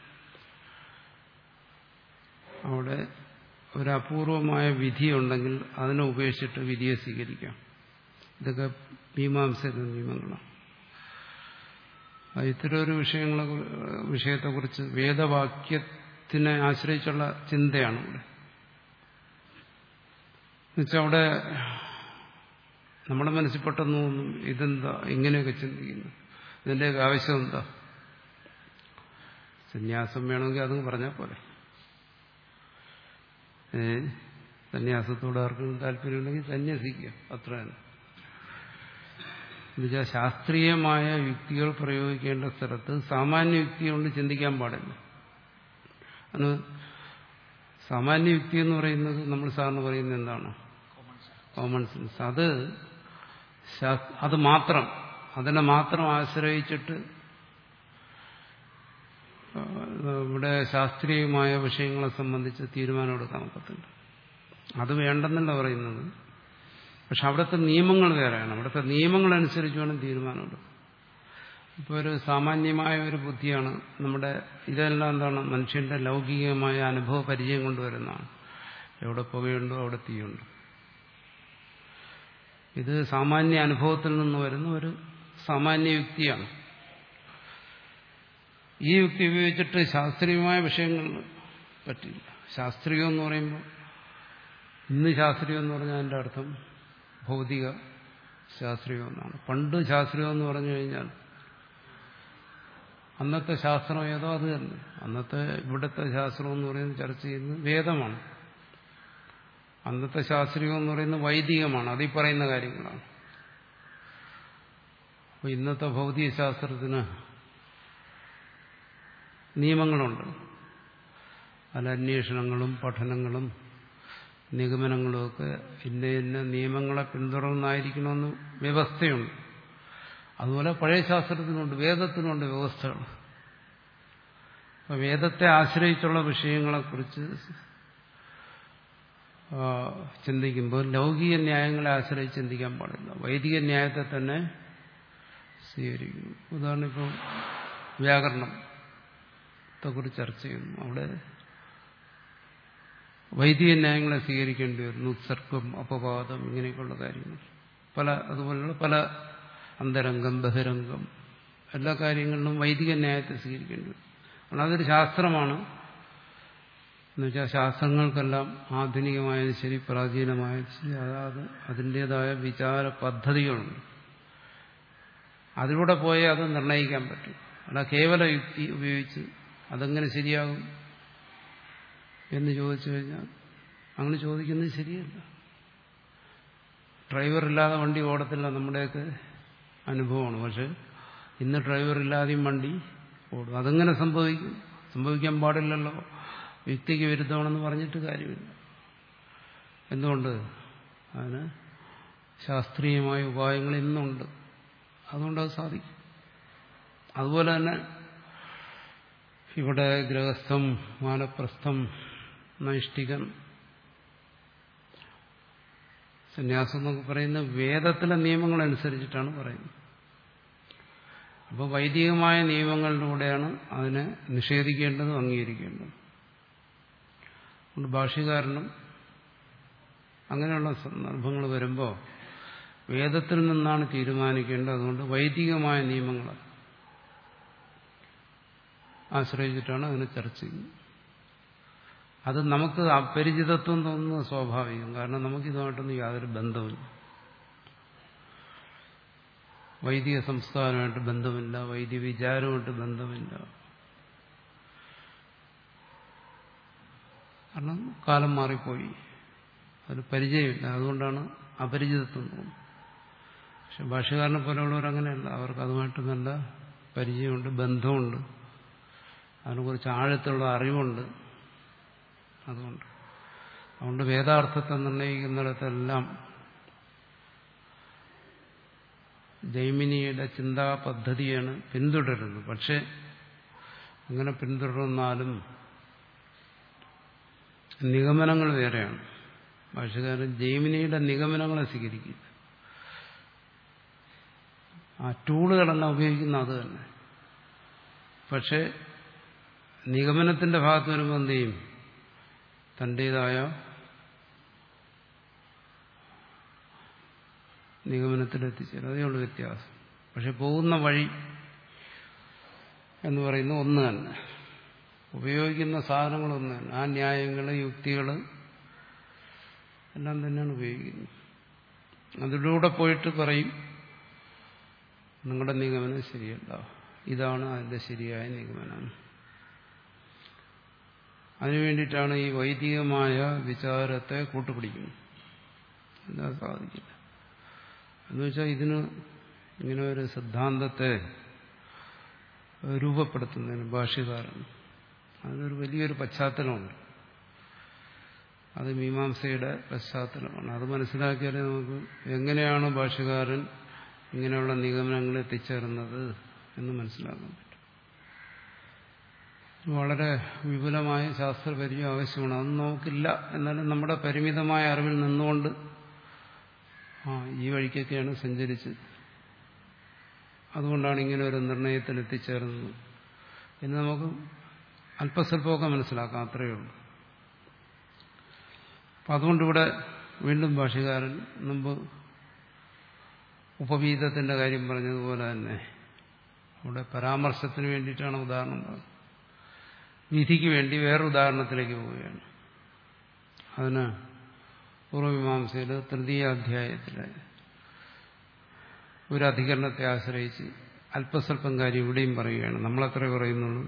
അവിടെ ഒരു അപൂർവമായ വിധിയുണ്ടെങ്കിൽ അതിനെ ഉപേക്ഷിച്ചിട്ട് വിധിയെ സ്വീകരിക്കാം ഇതൊക്കെ മീമാംസയുടെ നിയമങ്ങളാണ് ഇത്തരം ഒരു വിഷയങ്ങളെ വിഷയത്തെക്കുറിച്ച് വേദവാക്യത്തിനെ ആശ്രയിച്ചുള്ള ചിന്തയാണ് ഇവിടെ എന്നുവെച്ചാൽ അവിടെ നമ്മുടെ മനസ്സിൽ പെട്ടെന്ന് തോന്നും ഇതെന്താ ഇങ്ങനെയൊക്കെ ചിന്തിക്കുന്നു ഇതിൻ്റെയൊക്കെ ആവശ്യം എന്താ സന്യാസം വേണമെങ്കിൽ അതും പറഞ്ഞാൽ പോലെ ഏ സന്യാസത്തോട് ആർക്കും താല്പര്യമുണ്ടെങ്കിൽ സന്യസിക്കുക അത്ര തന്നെ എന്നുവെച്ചാൽ ശാസ്ത്രീയമായ യുക്തികൾ പ്രയോഗിക്കേണ്ട സ്ഥലത്ത് സാമാന്യ യുക്തി കൊണ്ട് ചിന്തിക്കാൻ പാടില്ല അത് സാമാന്യ യുക്തി എന്ന് പറയുന്നത് നമ്മൾ സാറിന് പറയുന്നത് എന്താണ് കോമൺ സെൻസ് അത് ശാസ്- അത് മാത്രം അതിനെ മാത്രം ആശ്രയിച്ചിട്ട് ആ, ഇവിടെ ശാസ്ത്രീയമായ വിഷയങ്ങളെ സംബന്ധിച്ച് തീരുമാനമെടുക്കാൻ ഒക്കത്തില്ല അത് വേണ്ടെന്നല്ല പറയുന്നത് പക്ഷെ അവിടുത്തെ നിയമങ്ങൾ വേറെയാണ് അവിടുത്തെ നിയമങ്ങളനുസരിച്ച് വേണം തീരുമാനമെടുക്കാൻ ഇപ്പോൾ ഒരു സാമാന്യമായ ഒരു ബുദ്ധിയാണ് നമ്മുടെ ഇതെല്ലാം എന്താണ് മനുഷ്യന്റെ ലൗകികമായ അനുഭവ പരിചയം കൊണ്ടുവരുന്നതാണ് എവിടെ പുകയുണ്ടോ അവിടെ തീയുണ്ട് ഇത് സാമാന്യ അനുഭവത്തിൽ നിന്ന് വരുന്ന ഒരു സാമാന്യ യുക്തിയാണ് ഈ യുക്തി ഉപയോഗിച്ചിട്ട് ശാസ്ത്രീയമായ വിഷയങ്ങൾ പറ്റില്ല ശാസ്ത്രീയം എന്ന് പറയുമ്പോൾ ഇന്ന് ശാസ്ത്രീയം എന്ന് പറഞ്ഞാൽ അതിൻ്റെ അർത്ഥം ഭൗതിക ശാസ്ത്രീയം എന്നാണ് പണ്ട് ശാസ്ത്രീയം എന്ന് പറഞ്ഞു കഴിഞ്ഞാൽ അന്നത്തെ ശാസ്ത്രം ഏതോ അത് തന്നെ അന്നത്തെ ഇവിടുത്തെ ശാസ്ത്രം എന്ന് പറയുന്നത് ചർച്ച ചെയ്യുന്നത് വേദമാണ് അന്നത്തെ ശാസ്ത്രീയം എന്ന് പറയുന്നത് വൈദികമാണ് അതീ പറയുന്ന കാര്യങ്ങളാണ് അപ്പൊ ഇന്നത്തെ ഭൗതിക ശാസ്ത്രത്തിന് നിയമങ്ങളുണ്ട് പല അന്വേഷണങ്ങളും പഠനങ്ങളും നിഗമനങ്ങളുമൊക്കെ ഇന്ന ഇന്ന നിയമങ്ങളെ പിന്തുടർന്നായിരിക്കണമെന്ന് വ്യവസ്ഥയുണ്ട് അതുപോലെ പഴയ ശാസ്ത്രത്തിനുണ്ട് വേദത്തിനുണ്ട് വ്യവസ്ഥകൾ അപ്പൊ വേദത്തെ ആശ്രയിച്ചുള്ള വിഷയങ്ങളെക്കുറിച്ച് ചിന്തിക്കുമ്പോൾ ലൗകിക ന്യായങ്ങളെ ആശ്രയിച്ച് ചിന്തിക്കാൻ പാടില്ല വൈദിക ന്യായത്തെ തന്നെ സ്വീകരിക്കുന്നു ഉദാഹരണം ഇപ്പോൾ വ്യാകരണത്തെക്കുറിച്ച് ചർച്ച ചെയ്യുന്നു അവിടെ വൈദിക ന്യായങ്ങളെ സ്വീകരിക്കേണ്ടി വരുന്നു ഉത്സർഗം അപവാദം ഇങ്ങനെയൊക്കെയുള്ള കാര്യങ്ങൾ പല അതുപോലുള്ള പല അന്തരംഗം ബഹിരംഗം എല്ലാ കാര്യങ്ങളിലും വൈദിക ന്യായത്തെ സ്വീകരിക്കേണ്ടി വരും കാരണം അതൊരു ശാസ്ത്രമാണ് എന്നുവെച്ചാൽ ശാസ്ത്രങ്ങൾക്കെല്ലാം ആധുനികമായാലും ശരി പ്രാചീനമായാലും ശരി അതാത് അതിൻ്റെതായ വിചാര പദ്ധതികളുണ്ട് അതിലൂടെ പോയേ അത് നിർണ്ണയിക്കാൻ പറ്റും അല്ല കേവല യുക്തി ഉപയോഗിച്ച് അതെങ്ങനെ ശരിയാകും എന്ന് ചോദിച്ചു കഴിഞ്ഞാൽ അങ്ങനെ ചോദിക്കുന്നത് ശരിയല്ല ഡ്രൈവറില്ലാതെ വണ്ടി ഓടത്തില്ല നമ്മുടെയൊക്കെ അനുഭവമാണ് പക്ഷെ ഇന്ന് ഡ്രൈവറില്ലാതെയും വണ്ടി ഓടും അതെങ്ങനെ സംഭവിക്കും സംഭവിക്കാൻ പാടില്ലല്ലോ യുക്തിക്ക് വിരുദ്ധമാണെന്ന് പറഞ്ഞിട്ട് കാര്യമില്ല എന്തുകൊണ്ട് അതിന് ശാസ്ത്രീയമായ ഉപായങ്ങൾ ഇന്നുണ്ട് അതുകൊണ്ട് അത് സാധിക്കും അതുപോലെ തന്നെ ഇവിടെ ഗൃഹസ്ഥം വാനപ്രസ്ഥം നൈഷ്ഠികൻ സന്യാസം എന്നൊക്കെ പറയുന്ന വേദത്തിലെ നിയമങ്ങൾ അനുസരിച്ചിട്ടാണ് പറയുന്നത് അപ്പോൾ വൈദികമായ നിയമങ്ങളിലൂടെയാണ് അതിനെ നിഷേധിക്കേണ്ടതും അംഗീകരിക്കേണ്ടതും അതുകൊണ്ട് ഭാഷ്യകാരനും അങ്ങനെയുള്ള സന്ദർഭങ്ങൾ വരുമ്പോൾ വേദത്തിൽ നിന്നാണ് തീരുമാനിക്കേണ്ടത് അതുകൊണ്ട് വൈദികമായ നിയമങ്ങൾ ആശ്രയിച്ചിട്ടാണ് അതിനെ ചർച്ച ചെയ്യുന്നത് അത് നമുക്ക് അപരിചിതത്വം തോന്നുന്നത് സ്വാഭാവികം കാരണം നമുക്കിതുമായിട്ടൊന്നും യാതൊരു ബന്ധമില്ല വൈദിക സംസ്കാരമായിട്ട് ബന്ധമില്ല വൈദിക വിചാരമായിട്ട് ബന്ധമില്ല കാരണം കാലം മാറിപ്പോയി അത് പരിചയമില്ല അതുകൊണ്ടാണ് അപരിചിതത്വം തോന്നുന്നത് പക്ഷെ ഭാഷകാരനെ പോലെയുള്ളവർ അങ്ങനെയല്ല അവർക്ക് അതുമായിട്ട് നല്ല പരിചയമുണ്ട് ബന്ധമുണ്ട് അതിനെക്കുറിച്ച് ആഴത്തുള്ള അറിവുണ്ട് അതുകൊണ്ട് അതുകൊണ്ട് വേദാർത്ഥത്തെ നിർണ്ണയിക്കുന്നിടത്തെല്ലാം ജൈമിനിയുടെ ചിന്താ പദ്ധതിയാണ് പിന്തുടരുന്നത് പക്ഷെ അങ്ങനെ പിന്തുടർന്നാലും നിഗമനങ്ങൾ വേറെയാണ് ഭാഷകാരൻ ജൈമിനിയുടെ നിഗമനങ്ങളെ സ്വീകരിക്കില്ല ആ ടൂളുകളെല്ലാം ഉപയോഗിക്കുന്ന അത് തന്നെ പക്ഷെ നിഗമനത്തിന്റെ ഭാഗത്ത് വരുമ്പോൾ എന്ത് ചെയ്യും തൻ്റെതായ നിഗമനത്തിലെത്തിച്ചേരും അതേ ഉള്ളൂ വ്യത്യാസം പക്ഷെ പോകുന്ന വഴി എന്ന് പറയുന്ന ഒന്ന് തന്നെ ഉപയോഗിക്കുന്ന സാധനങ്ങൾ ഒന്ന് തന്നെ ആ ന്യായങ്ങൾ യുക്തികൾ എല്ലാം തന്നെയാണ് ഉപയോഗിക്കുന്നത് അതിലൂടെ പോയിട്ട് പറയും നിങ്ങളുടെ നിഗമനം ശരിയല്ല ഇതാണ് അതിന്റെ ശരിയായ നിഗമനം അതിനുവേണ്ടിയിട്ടാണ് ഈ വൈദികമായ വിചാരത്തെ കൂട്ടുപിടിക്കുന്നത് എന്താ സാധിക്കില്ല എന്ന് വെച്ചാൽ ഇതിന് ഇങ്ങനെ ഒരു സിദ്ധാന്തത്തെ രൂപപ്പെടുത്തുന്നതിന് ഭാഷ്യകാരൻ അതിനൊരു വലിയൊരു പശ്ചാത്തലമുണ്ട് അത് മീമാംസയുടെ പശ്ചാത്തലമാണ് അത് മനസ്സിലാക്കിയാലേ നമുക്ക് എങ്ങനെയാണ് ഭാഷ്യകാരൻ ഇങ്ങനെയുള്ള നിഗമനങ്ങൾ എത്തിച്ചേർന്നത് എന്ന് മനസ്സിലാക്കാൻ പറ്റും വളരെ വിപുലമായ ശാസ്ത്രപരിചയം ആവശ്യമാണ് അത് നമുക്കില്ല എന്നാലും നമ്മുടെ പരിമിതമായ അറിവിൽ നിന്നുകൊണ്ട് ആ ഈ വഴിക്കൊക്കെയാണ് സഞ്ചരിച്ചത് അതുകൊണ്ടാണ് ഇങ്ങനെ ഒരു നിർണയത്തിൽ എത്തിച്ചേർന്നത് എന്ന് നമുക്ക് അല്പസ്വല്പമൊക്കെ മനസ്സിലാക്കാം അത്രയേ ഉള്ളൂ അപ്പം അതുകൊണ്ടിവിടെ വീണ്ടും ഭാഷകാരൻ മുമ്പ് ഉപവീതത്തിന്റെ കാര്യം പറഞ്ഞതുപോലെ തന്നെ അവിടെ പരാമർശത്തിന് വേണ്ടിയിട്ടാണ് ഉദാഹരണം പറഞ്ഞത് വിധിക്ക് വേണ്ടി വേറെ ഉദാഹരണത്തിലേക്ക് പോവുകയാണ് അതിന് പൂർവമീമാംസയിൽ തൃതീയ അധ്യായത്തിലെ ഒരു അധികരണത്തെ ആശ്രയിച്ച് അല്പസ്വല്പം കാര്യം ഇവിടെയും പറയുകയാണ് നമ്മളത്രേ പറയുന്നുള്ളൂ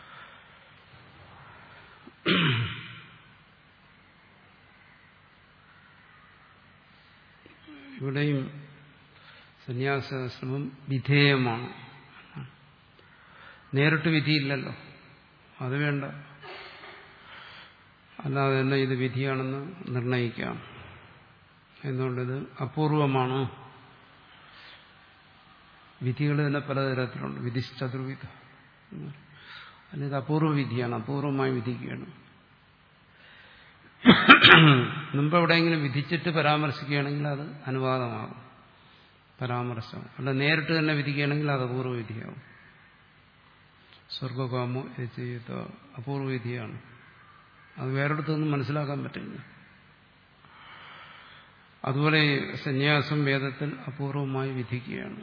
ഇവിടെയും സന്യാസാശ്രമം വിധേയമാണ് നേരിട്ട് വിധിയില്ലല്ലോ അത് വേണ്ട അല്ലാതെ തന്നെ ഇത് വിധിയാണെന്ന് നിർണയിക്കാം എന്തുകൊണ്ടിത് അപൂർവമാണ് വിധികൾ തന്നെ പലതരത്തിലുണ്ട് വിധിശ്ചതുർവിധ അതിത് അപൂർവ വിധിയാണ് അപൂർവമായി വിധിക്കുകയാണ് മുമ്പ് എവിടെയെങ്കിലും വിധിച്ചിട്ട് പരാമർശിക്കുകയാണെങ്കിൽ അത് അനുവാദമാകും പരാമർശം അല്ല നേരിട്ട് തന്നെ വിധിക്കുകയാണെങ്കിൽ അത് അപൂർവ വിധിയാവും സ്വർഗകാമോ ചെയ്ത അപൂർവ വിധിയാണ് അത് വേറെടുത്തൊന്നും മനസ്സിലാക്കാൻ പറ്റില്ല അതുപോലെ സന്യാസം വേദത്തിൽ അപൂർവമായി വിധിക്കുകയാണ്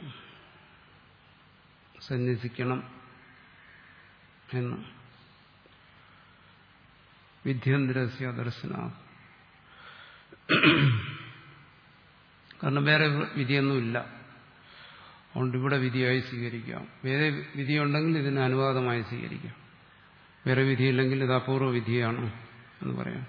സന്യസിക്കണം എന്ന് വിദ്യന്തരസ്യ ദർശന കാരണം വേറെ വിധിയൊന്നുമില്ല അതുകൊണ്ട് ഇവിടെ വിധിയായി സ്വീകരിക്കാം വേറെ വിധിയുണ്ടെങ്കിൽ ഇതിന് അനുവാദമായി സ്വീകരിക്കാം വേറെ വിധിയില്ലെങ്കിൽ ഇത് അപൂർവ വിധിയാണ് എന്ന് പറയാം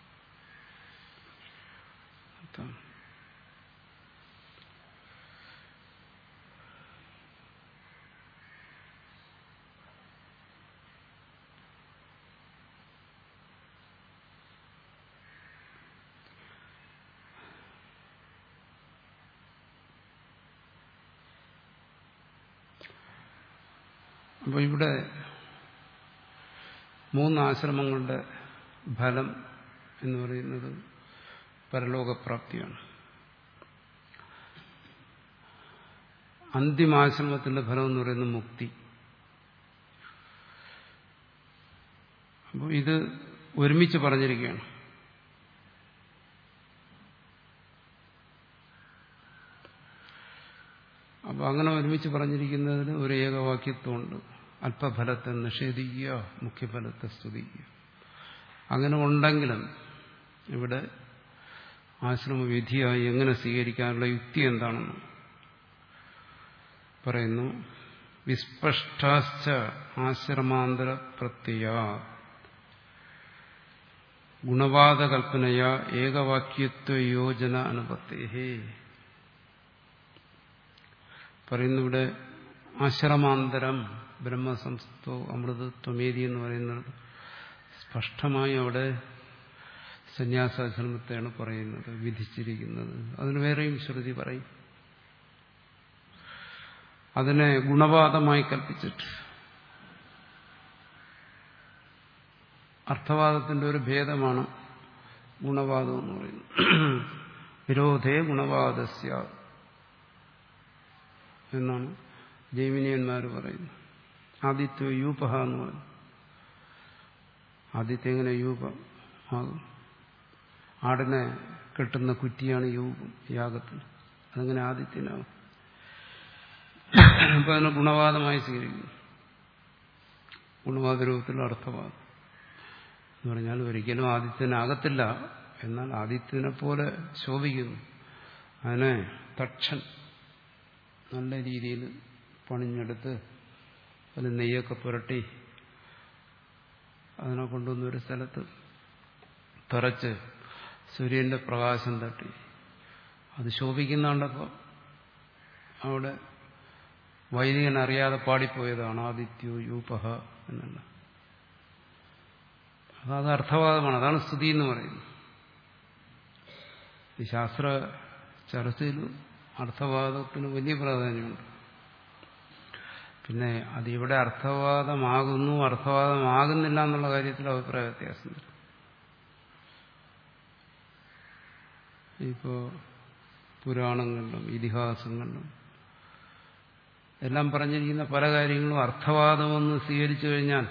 അപ്പോൾ ഇവിടെ മൂന്ന് ആശ്രമങ്ങളുടെ ഫലം എന്ന് പറയുന്നത് പരലോകപ്രാപ്തിയാണ് അന്തിമാശ്രമത്തിന്റെ ഫലം എന്ന് പറയുന്നത് മുക്തി അപ്പോൾ ഇത് ഒരുമിച്ച് പറഞ്ഞിരിക്കുകയാണ് അപ്പോൾ അങ്ങനെ ഒരുമിച്ച് പറഞ്ഞിരിക്കുന്നതിന് ഒരു ഏകവാക്യത്വമുണ്ട് അല്പഫലത്തെ നിഷേധിക്കുക മുഖ്യഫലത്തെ സ്തുതിക്കുക അങ്ങനെ ഉണ്ടെങ്കിലും ഇവിടെ ആശ്രമവിധിയായി എങ്ങനെ സ്വീകരിക്കാനുള്ള യുക്തി എന്താണെന്ന് പറയുന്നു വിസ്പഷ്ടാശ്ച ആശ്രമാന്തര പ്രത്യയ ഗുണവാദകൽപ്പനയ ഏകവാക്യത്വ യോജന അനുപത്തേഹേ പറയുന്നു ഇവിടെ ആശ്രമാന്തരം ബ്രഹ്മസംസ്ഥോ അമൃതത്വമേതി എന്ന് പറയുന്നത് സ്പഷ്ടമായി അവിടെ സന്യാസാശ്രമത്തെയാണ് പറയുന്നത് വിധിച്ചിരിക്കുന്നത് അതിന് വേറെയും ശ്രുതി പറയും അതിനെ ഗുണവാദമായി കൽപ്പിച്ചിട്ട് അർത്ഥവാദത്തിന്റെ ഒരു ഭേദമാണ് ഗുണവാദം എന്ന് പറയുന്നത് വിരോധേ ഗുണവാദസ്യ എന്നാണ് ജൈമിനിയന്മാർ പറയുന്നത് ആദിത്യ യൂപഹ എന്ന് പറയും ആദിത്യം എങ്ങനെ യൂപം ആകും ആടിനെ കെട്ടുന്ന കുറ്റിയാണ് യൂപം യാഗത്തിൽ അതങ്ങനെ ആദിത്യനാകും അപ്പൊ അതിനെ ഗുണവാദമായി സ്വീകരിക്കുന്നു ഗുണവാദ രൂപത്തിലുള്ള അർത്ഥവാദം എന്ന് പറഞ്ഞാൽ ഒരിക്കലും ആദിത്യനാകത്തില്ല എന്നാൽ ആദിത്യനെ പോലെ ശോഭിക്കുന്നു അതിനെ തക്ഷൻ നല്ല രീതിയിൽ പണിഞ്ഞെടുത്ത് അതിൽ നെയ്യൊക്കെ പുരട്ടി അതിനെ കൊണ്ടുവന്ന ഒരു സ്ഥലത്ത് തറച്ച് സൂര്യന്റെ പ്രകാശം തട്ടി അത് ശോഭിക്കുന്നുണ്ടപ്പോൾ അവിടെ വൈദികൻ അറിയാതെ പാടിപ്പോയതാണ് ആദിത്യോ യൂപഹ എന്നുള്ള അത് അർത്ഥവാദമാണ് അതാണ് സ്തുതി എന്ന് പറയുന്നത് ഈ ശാസ്ത്ര ചർച്ചയിൽ അർത്ഥവാദത്തിന് വലിയ പ്രാധാന്യമുണ്ട് പിന്നെ അതിവിടെ അർത്ഥവാദമാകുന്നു അർത്ഥവാദമാകുന്നില്ല എന്നുള്ള കാര്യത്തിൽ അഭിപ്രായ വ്യത്യാസം വരും ഇപ്പോ പുരാണങ്ങളിലും ഇതിഹാസങ്ങളിലും എല്ലാം പറഞ്ഞിരിക്കുന്ന പല കാര്യങ്ങളും അർത്ഥവാദമെന്ന് സ്വീകരിച്ചു കഴിഞ്ഞാൽ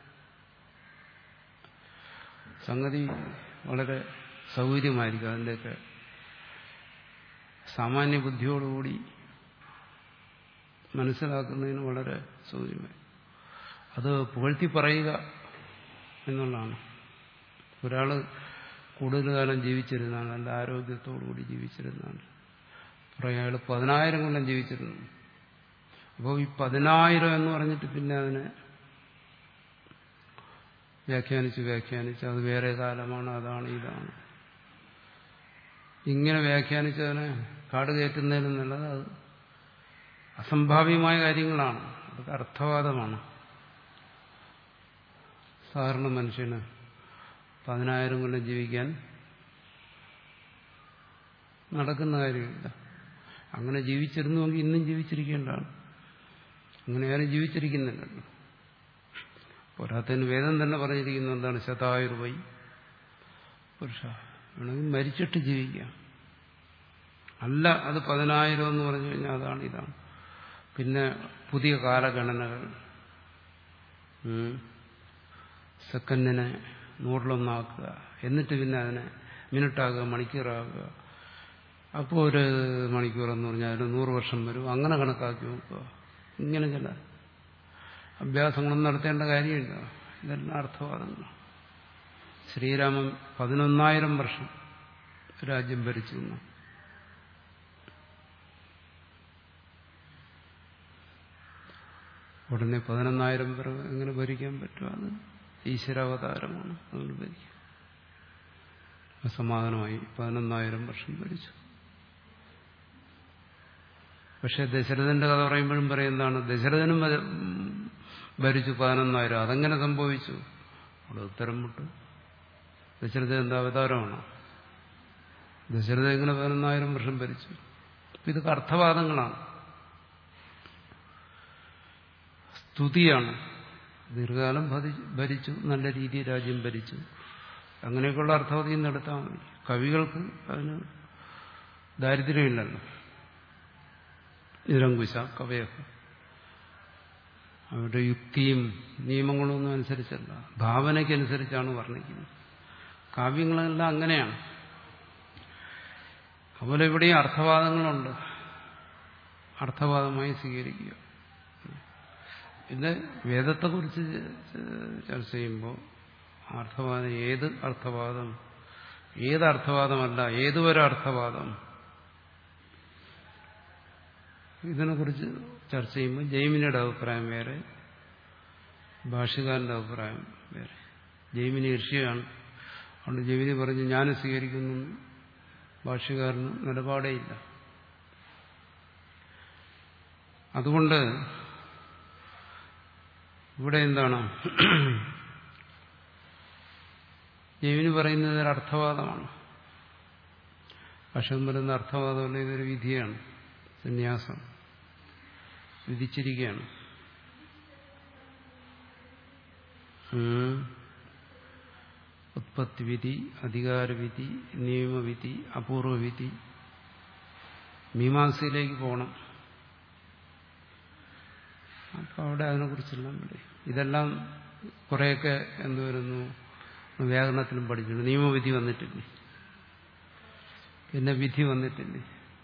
സംഗതി വളരെ സൗകര്യമായിരിക്കും അതിൻ്റെയൊക്കെ സാമാന്യ ബുദ്ധിയോടുകൂടി മനസ്സിലാക്കുന്നതിന് വളരെ സൗകര്യമായി അത് പുകഴ്ത്തി പറയുക എന്നുള്ളതാണ് ഒരാൾ കൂടുതൽ കാലം ജീവിച്ചിരുന്നാണ് നല്ല ആരോഗ്യത്തോടുകൂടി ജീവിച്ചിരുന്നാണ് പറയാം അയാൾ പതിനായിരം കൊല്ലം ജീവിച്ചിരുന്നു അപ്പോൾ ഈ പതിനായിരം എന്ന് പറഞ്ഞിട്ട് പിന്നെ അതിനെ വ്യാഖ്യാനിച്ച് വ്യാഖ്യാനിച്ച് അത് വേറെ കാലമാണ് അതാണ് ഇതാണ് ഇങ്ങനെ വ്യാഖ്യാനിച്ചതിനെ കാട് കയറ്റുന്നതിൽ നല്ലത് അത് അസംഭാവ്യമായ കാര്യങ്ങളാണ് അതൊക്കെ അർത്ഥവാദമാണ് സാധാരണ മനുഷ്യന് പതിനായിരം കൊല്ലം ജീവിക്കാൻ നടക്കുന്ന കാര്യമില്ല അങ്ങനെ ജീവിച്ചിരുന്നുവെങ്കിൽ ഇന്നും ജീവിച്ചിരിക്കേണ്ടതാണ് അങ്ങനെ ആരും ജീവിച്ചിരിക്കുന്നില്ലല്ലോ പോരാത്തതിന് വേദം തന്നെ പറഞ്ഞിരിക്കുന്നു എന്താണ് ശതായുർവൈ പുരുഷ വേണമെങ്കിൽ മരിച്ചിട്ട് ജീവിക്കാം അല്ല അത് പതിനായിരം എന്ന് പറഞ്ഞു കഴിഞ്ഞാൽ അതാണ് ഇതാണ് പിന്നെ പുതിയ കാലഗണനകൾ സെക്കൻഡിനെ നൂറിലൊന്നാക്കുക എന്നിട്ട് പിന്നെ അതിനെ മിനിറ്റാകുക മണിക്കൂറാകുക അപ്പോൾ ഒരു മണിക്കൂർ എന്ന് പറഞ്ഞാൽ അതിന് നൂറ് വർഷം വരും അങ്ങനെ കണക്കാക്കി നോക്കുക ഇങ്ങനെ ചില അഭ്യാസങ്ങളൊന്നും നടത്തേണ്ട കാര്യമില്ല ഇതെല്ലാം അർത്ഥവാദങ്ങൾ ശ്രീരാമൻ പതിനൊന്നായിരം വർഷം രാജ്യം ഭരിച്ചു എന്ന് ഉടനെ പതിനൊന്നായിരം പേർ എങ്ങനെ ഭരിക്കാൻ പറ്റും അത് ഈശ്വരാവതാരമാണ് അതുകൊണ്ട് ഭരിക്കും അസമാധാനമായി പതിനൊന്നായിരം വർഷം ഭരിച്ചു പക്ഷെ ദശരഥന്റെ കഥ പറയുമ്പോഴും പറയുന്നതാണ് ദശരഥനും ഭരിച്ചു പതിനൊന്നായിരം അതെങ്ങനെ സംഭവിച്ചു അവിടെ ഉത്തരം മുട്ട് ദശരഥ എന്താ അവതാരമാണോ ദശരഥ എങ്ങനെ പതിനൊന്നായിരം വർഷം ഭരിച്ചു ഇതൊക്കെ അർത്ഥവാദങ്ങളാണ് സ്തുതിയാണ് ദീർഘകാലം ഭരിച്ചു നല്ല രീതിയിൽ രാജ്യം ഭരിച്ചു അങ്ങനെയൊക്കെയുള്ള അർത്ഥവതിയും നടത്താൻ മതി കവികൾക്ക് അതിന് ദാരിദ്ര്യമില്ലല്ലോ നിരങ്കുശ കവയൊക്കെ അവരുടെ യുക്തിയും നിയമങ്ങളൊന്നും അനുസരിച്ചല്ല ഭാവനയ്ക്കനുസരിച്ചാണ് വർണ്ണിക്കുന്നത് കാവ്യങ്ങളെല്ലാം അങ്ങനെയാണ് അതുപോലെ ഇവിടെയും അർത്ഥവാദങ്ങളുണ്ട് അർത്ഥവാദമായി സ്വീകരിക്കുക പിന്നെ വേദത്തെക്കുറിച്ച് ചർച്ച ചെയ്യുമ്പോൾ അർത്ഥവാദം ഏത് അർത്ഥവാദം ഏത് അർത്ഥവാദമല്ല ഏതുവരെ അർത്ഥവാദം ഇതിനെക്കുറിച്ച് ചർച്ച ചെയ്യുമ്പോൾ ജൈമിനിയുടെ അഭിപ്രായം വേറെ ഭാഷകാരന്റെ അഭിപ്രായം വേറെ ജൈമിനി ഋഷിയാണ് അതുകൊണ്ട് ജൈമിനി പറഞ്ഞ് ഞാൻ സ്വീകരിക്കുന്നു ഭാഷകാരന് നിലപാടേയില്ല അതുകൊണ്ട് ഇവിടെ എന്താണ് ജൈവിന് പറയുന്നത് ഒരു അർത്ഥവാദമാണ് പക്ഷം പറയുന്ന അർത്ഥവാദമല്ല ഇതൊരു വിധിയാണ് സന്യാസം വിധിച്ചിരിക്കുകയാണ് ഉത്പത്തിവിധി അധികാരവിധി നിയമവിധി അപൂർവവിധി മീമാംസയിലേക്ക് പോകണം അപ്പോൾ അവിടെ അതിനെക്കുറിച്ചെല്ലാം പറയും ഇതെല്ലാം കുറേയൊക്കെ എന്ത് വരുന്നു വ്യാകരണത്തിലും പഠിച്ചിട്ടുണ്ട് നിയമവിധി വന്നിട്ടില്ലേ പിന്നെ വിധി വന്നിട്ടില്ലേ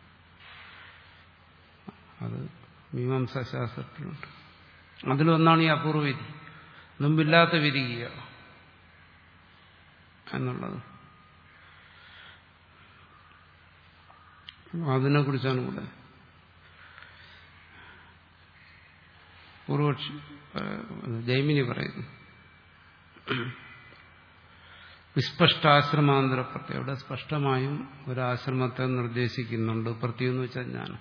അത് മീമാംസാ ശാസ്ത്രത്തിലുണ്ട് അതിലൊന്നാണ് ഈ അപൂർവവിധി മുമ്പില്ലാത്ത വിധിക്കുക എന്നുള്ളത് അതിനെക്കുറിച്ചാണ് ഇവിടെ പൂർവക്ഷി ജൈമിനി പറയുന്നു വിസ്പഷ്ടാശ്രമാന്തര പ്രത്യം ഇവിടെ സ്പഷ്ടമായും ഒരാശ്രമത്തെ നിർദ്ദേശിക്കുന്നുണ്ട് പ്രത്യം എന്ന് വെച്ചാൽ ജ്ഞാനം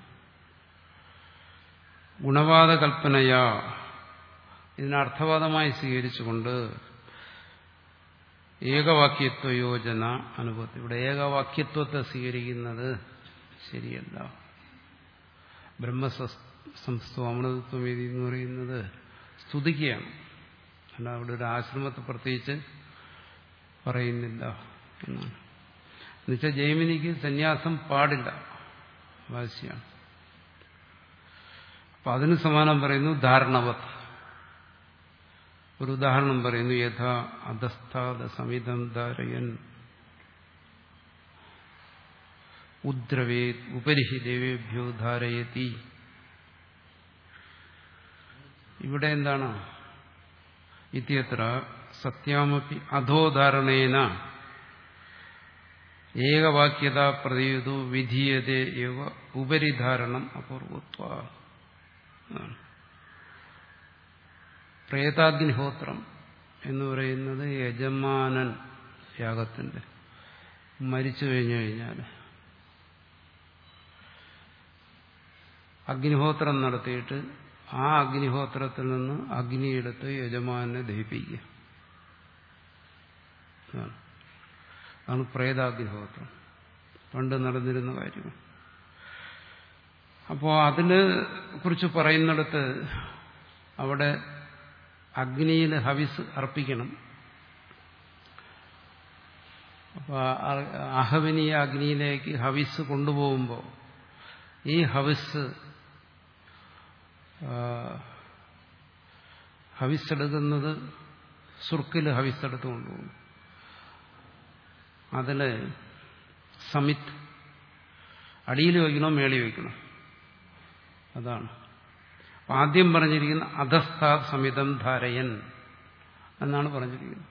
ഗുണവാദ കൽപ്പനയാ ഇതിനർത്ഥവാദമായി സ്വീകരിച്ചുകൊണ്ട് ഏകവാക്യത്വ യോജന അനുഭവത്തിൽ ഇവിടെ ഏകവാക്യത്വത്തെ സ്വീകരിക്കുന്നത് ശരിയല്ല ബ്രഹ്മസംസ്ഥ അമൃതത്വം രീതി എന്ന് പറയുന്നത് സ്തുതിക്കുകയാണ് അല്ല അവിടെ ഒരു ആശ്രമത്തെ പ്രത്യേകിച്ച് പറയുന്നില്ല എന്നാണ് എന്നുവെച്ചാൽ ജൈമിനിക്ക് സന്യാസം പാടില്ല വാശിയാണ് അപ്പൊ അതിന് സമാനം പറയുന്നു ധാരണവത് ഒരു ഉദാഹരണം പറയുന്നു യഥാ അധസ്ഥാത സമിതം ധാരയൻ ഉദ്രവേ ഉപരിഹി ദേവേഭ്യോ ധാരയതി ഇവിടെ എന്താണ് ഇത്യത്ര സത്യാമപി അധോധാരണേന ഏകവാക്യത പ്രതിയുതു വിധീയതേ എവ ഉപരിധാരണം അപൂർവത്വ അതാണ്. പ്രേതാഗ്നിഹോത്രം എന്ന് പറയുന്നത് യജമാനൻ യാഗത്തിന്റെ മരിച്ചു കഴിഞ്ഞു കഴിഞ്ഞാൽ അഗ്നിഹോത്രം നടത്തിയിട്ട് ആ അഗ്നിഹോത്രത്തിൽ നിന്ന് അഗ്നിയെടുത്ത് യജമാനെ ദഹിപ്പിക്കുക അതാണ്. അതാണ് പ്രേതാഗ്നിഹോത്രം പണ്ട് നടന്നിരുന്ന കാര്യം അപ്പോൾ അതിനെ കുറിച്ച് പറയുന്നിടത്ത് അവിടെ അഗ്നിയിൽ ഹവിസ് അർപ്പിക്കണം അപ്പോൾ അഹവിനീയ അഗ്നിയിലേക്ക് ഹവിസ് കൊണ്ടുപോകുമ്പോൾ ഈ ഹവിസ് ഹവിസ്സെടുക്കുന്നത് സുർക്കിൽ ഹവിസ്സെടുത്ത് കൊണ്ടുപോകും അതിൽ സമിത് അടിയിൽ വയ്ക്കണോ മേളി വയ്ക്കണോ അതാണ് ആദ്യം പറഞ്ഞിരിക്കുന്ന അധസ്ഥാ സമിതം ധാരയൻ എന്നാണ് പറഞ്ഞിരിക്കുന്നത്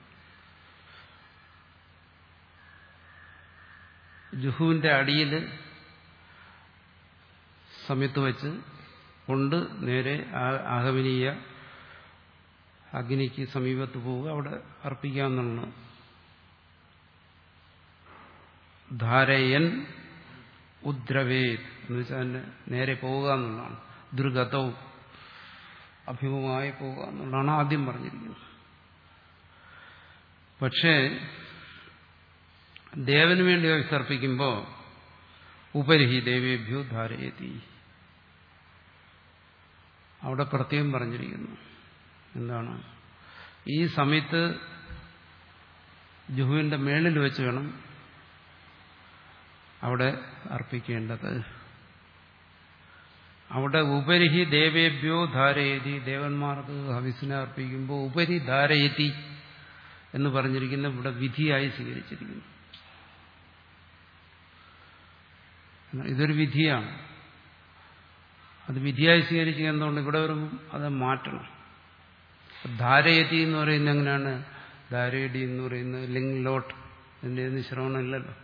ജുഹുവിന്റെ അടിയിൽ സമയത്ത് വെച്ച് കൊണ്ട് നേരെ ആഹവനീയ അഗ്നിക്ക് സമീപത്ത് പോവുക അവിടെ അർപ്പിക്കാമെന്നുള്ള ധാരയൻ ഉദ്രവേത് എന്ന് വെച്ചാൽ അതിന്റെ നേരെ പോവുക എന്നുള്ളതാണ് ദുർഗതവും അഭിമുഖമായി പോവുക എന്നുള്ളതാണ് ആദ്യം പറഞ്ഞിരിക്കുന്നത് പക്ഷേ ദേവന് വേണ്ടി സമർപ്പിക്കുമ്പോൾ ഉപരിഹി ദേവേഭ്യോ ധാരയതി അവിടെ പ്രത്യേകം പറഞ്ഞിരിക്കുന്നു എന്താണ് ഈ സമയത്ത് ജുഹുവിന്റെ മേളിൽ വെച്ച് വേണം അവിടെ അർപ്പിക്കേണ്ടത് അവിടെ ഉപരിഹി ദേവേഭ്യോ ധാരയതി ദേവന്മാർക്ക് ഹവിസിനെ അർപ്പിക്കുമ്പോൾ ഉപരി ധാരയതി എന്ന് പറഞ്ഞിരിക്കുന്ന ഇവിടെ വിധിയായി സ്വീകരിച്ചിരിക്കുന്നു ഇതൊരു വിധിയാണ് അത് വിധിയായി സ്വീകരിക്കുക എന്തുകൊണ്ട് ഇവിടെ വരുമ്പോൾ അത് മാറ്റണം ധാരയതി എന്ന് പറയുന്നത് എങ്ങനെയാണ് ധാരയടി എന്ന് പറയുന്നത് ലിംഗ് ലോട്ട് ഇതിന്റെ ഒന്നും ശ്രവണമില്ലല്ലോ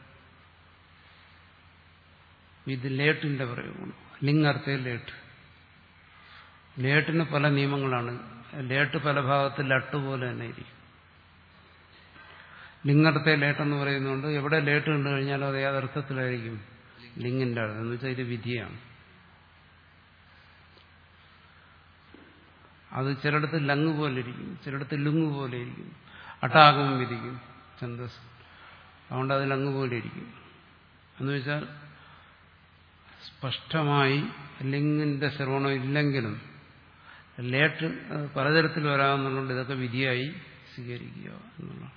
ഇത് ലേട്ടിന്റെ പ്രയോഗമാണ് ലിംഗ് അർത്ഥേ ലേട്ട് ലേട്ടിന് പല നിയമങ്ങളാണ് ലേട്ട് പല ഭാഗത്ത് ലട്ട് പോലെ തന്നെ ഇരിക്കും ലിംഗർത്ഥത്തെ ലേട്ടെന്ന് പറയുന്നുണ്ട് എവിടെ ലേട്ട് കണ്ടു കഴിഞ്ഞാൽ അത് ഏതർത്ഥത്തിലായിരിക്കും ലിംഗിന്റെ അർത്ഥം എന്ന് വെച്ചാൽ ഇത് വിധിയാണ് അത് ചിലയിടത്ത് ലങ് പോലെ ഇരിക്കും ചിലയിടത്ത് ലുങ് പോലെ ഇരിക്കും അട്ടാകമം വിധിക്കും ഛന്തസ് അതുകൊണ്ട് അത് ലങ് പോലെ ഇരിക്കും എന്ന് വെച്ചാൽ സ്പഷ്ടമായി ലിംഗിന്റെ ശ്രവണം ഇല്ലെങ്കിലും ലേട്ട് പലതരത്തിൽ വരാമെന്നുള്ളത് ഇതൊക്കെ വിധിയായി സ്വീകരിക്കുക എന്നുള്ളതാണ്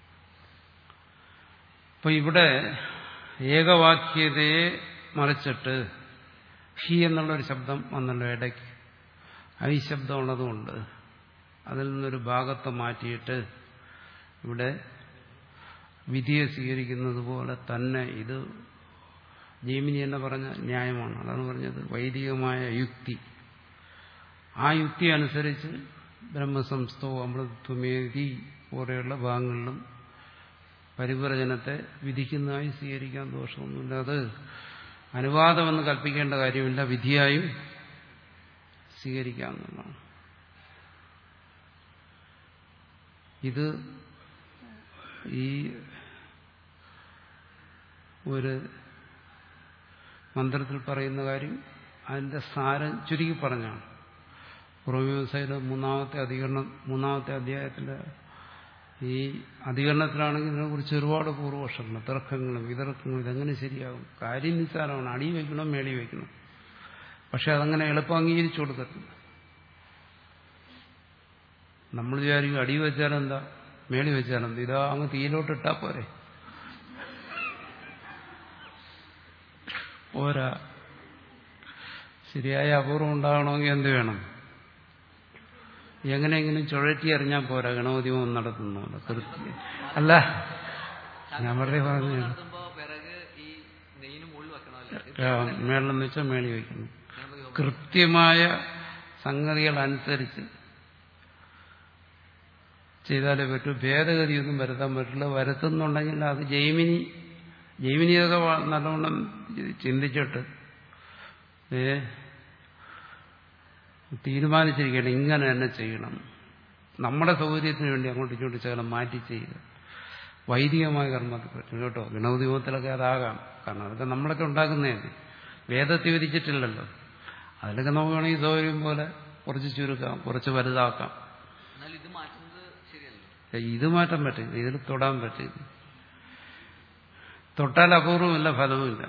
അപ്പൊ ഇവിടെ ഏകവാക്യതയെ മറിച്ചിട്ട് ഹി എന്നുള്ളൊരു ശബ്ദം വന്നല്ലോ ഇടയ്ക്ക് ഐ ശബ്ദം ഉള്ളതുകൊണ്ട് അതിൽ നിന്നൊരു ഭാഗത്തെ മാറ്റിയിട്ട് ഇവിടെ വിധിയെ സ്വീകരിക്കുന്നത് പോലെ തന്നെ ഇത് ജൈമിനി എന്ന് പറഞ്ഞ ന്യായമാണ് അതാണ് പറഞ്ഞത് വൈദികമായ യുക്തി ആ യുക്തി അനുസരിച്ച് ബ്രഹ്മസംസ്ഥോ അമൃതത്വമേതി പോലെയുള്ള ഭാഗങ്ങളിലും പരിവ്രജനത്തെ വിധിക്കുന്നതായി സ്വീകരിക്കാൻ ദോഷമൊന്നുമില്ല അത് അനുവാദമെന്ന് കൽപ്പിക്കേണ്ട കാര്യമില്ല വിധിയായും സ്വീകരിക്കാവുന്നതാണ് ഇത് ഈ ഒരു മന്ത്രത്തിൽ പറയുന്ന കാര്യം അതിന്റെ സാരം ചുരുക്കി പറഞ്ഞാണ് പൂർവമീമാസയിലെ മൂന്നാമത്തെ അധികരണം മൂന്നാമത്തെ അധ്യായത്തിലെ ഈ അധികരണത്തിലാണെങ്കിൽ ഇതിനെക്കുറിച്ച് ഒരുപാട് പൂർവപക്ഷങ്ങൾ തർക്കങ്ങളും വിതർക്കങ്ങളും ഇതെങ്ങനെ ശരിയാകും കാര്യം നിസ്സാരമാണ് അടി വയ്ക്കണം മേളി വയ്ക്കണം പക്ഷെ അതങ്ങനെ എളുപ്പം അംഗീകരിച്ചു കൊടുക്കത്തില്ല നമ്മൾ വിചാരിക്കും അടി വെച്ചാലെന്താ മേളി വെച്ചാലെന്താ ഇതാ അങ്ങ് തീയിലോട്ട് ഇട്ടാ പോരെ പോരാ ശരിയായ അപൂർവം ഉണ്ടാകണമെങ്കിൽ എന്ത് വേണം എങ്ങനെയെങ്കിലും ചുഴറ്റി അറിഞ്ഞാൽ പോരാ ഗണപതിമം നടത്തുന്നുണ്ട് കൃത്യം അല്ല ഞാൻ വെറുതെ പറഞ്ഞു നടത്തുമ്പോ വിറക് ഈ നെയ്യിന് മുകളിൽ വെക്കണമല്ലോ മേളെന്ന് വെച്ചാൽ മേളി വയ്ക്കുന്നു കൃത്യമായ സംഗതികൾ അനുസരിച്ച് ചെയ്താലേ പറ്റൂ ഭേദഗതിയൊന്നും വരുത്താൻ പറ്റില്ല വരുത്തുന്നുണ്ടെങ്കിൽ അത് ജൈമിനി ജൈമിനിയൊക്കെ വ- നല്ലവണ്ണം ചിന്തിച്ചിട്ട് ഏ തീരുമാനിച്ചിരിക്കണം ഇങ്ങനെ തന്നെ ചെയ്യണം നമ്മുടെ സൗകര്യത്തിന് വേണ്ടി അങ്ങോട്ട് ഇങ്ങോട്ട് ശകലം മാറ്റി ചെയ്യുക വൈദികമായ കർമ്മത്തിൽ പറ്റും കേട്ടോ ഗണപതിയോഗത്തിലൊക്കെ അതാകാം കാരണം അതൊക്കെ നമ്മളൊക്കെ ഉണ്ടാക്കുന്നതല്ലേ വേദത്തിൽ വിധിച്ചിട്ടില്ലല്ലോ അതിലൊക്കെ നമുക്ക് വേണമെങ്കിൽ സൗകര്യം പോലെ കുറച്ച് ചുരുക്കാം കുറച്ച് വലുതാക്കാം എന്നാൽ ഇത് മാറ്റുന്നത് ശരിയല്ലോ പക്ഷേ ഇത് മാറ്റാൻ പറ്റില്ല ഇതിൽ തൊടാൻ പറ്റില്ല തൊട്ടാൽ അപൂർവമില്ല ഫലവുമില്ല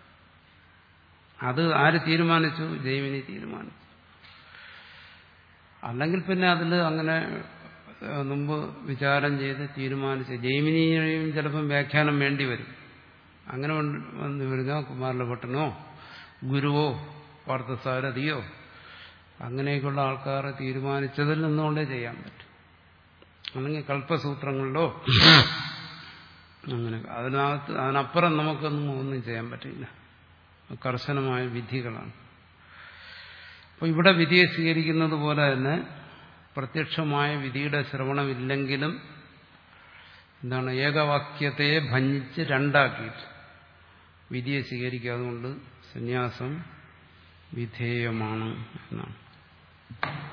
അത് ആര് തീരുമാനിച്ചു ജൈമിനി തീരുമാനിച്ചു അല്ലെങ്കിൽ പിന്നെ അതിൽ അങ്ങനെ ഏഹ്, മുമ്പ് വിചാരം ചെയ്ത് തീരുമാനിച്ച് ജൈമിനിയെയും ചിലപ്പം വ്യാഖ്യാനം വേണ്ടി വരും അങ്ങനെ വന്ന് വന്ന് വരുന്ന കുമാരലഭട്ടനോ ഗുരുവോ പാർത്ഥസാരഥിയോ അങ്ങനെയൊക്കെയുള്ള ആൾക്കാർ തീരുമാനിച്ചതിൽ നിന്നുകൊണ്ടേ ചെയ്യാൻ പറ്റും അല്ലെങ്കിൽ കൽപ്പസൂത്രങ്ങളിലോ അങ്ങനെ അതിനകത്ത് അതിനപ്പുറം നമുക്കൊന്നും ഒന്നും ചെയ്യാൻ പറ്റില്ല കർശനമായ വിധികളാണ് അപ്പോൾ ഇവിടെ വിധിയെ സ്വീകരിക്കുന്നത് പോലെ തന്നെ പ്രത്യക്ഷമായ വിധിയുടെ ശ്രവണമില്ലെങ്കിലും എന്താണ് ഏകവാക്യത്തെ ഭഞ്ജിച്ച് രണ്ടാക്കിയിട്ട് വിധിയെ സ്വീകരിക്കുക അതുകൊണ്ട് സന്യാസം വിധേയമാണ് എന്നാണ്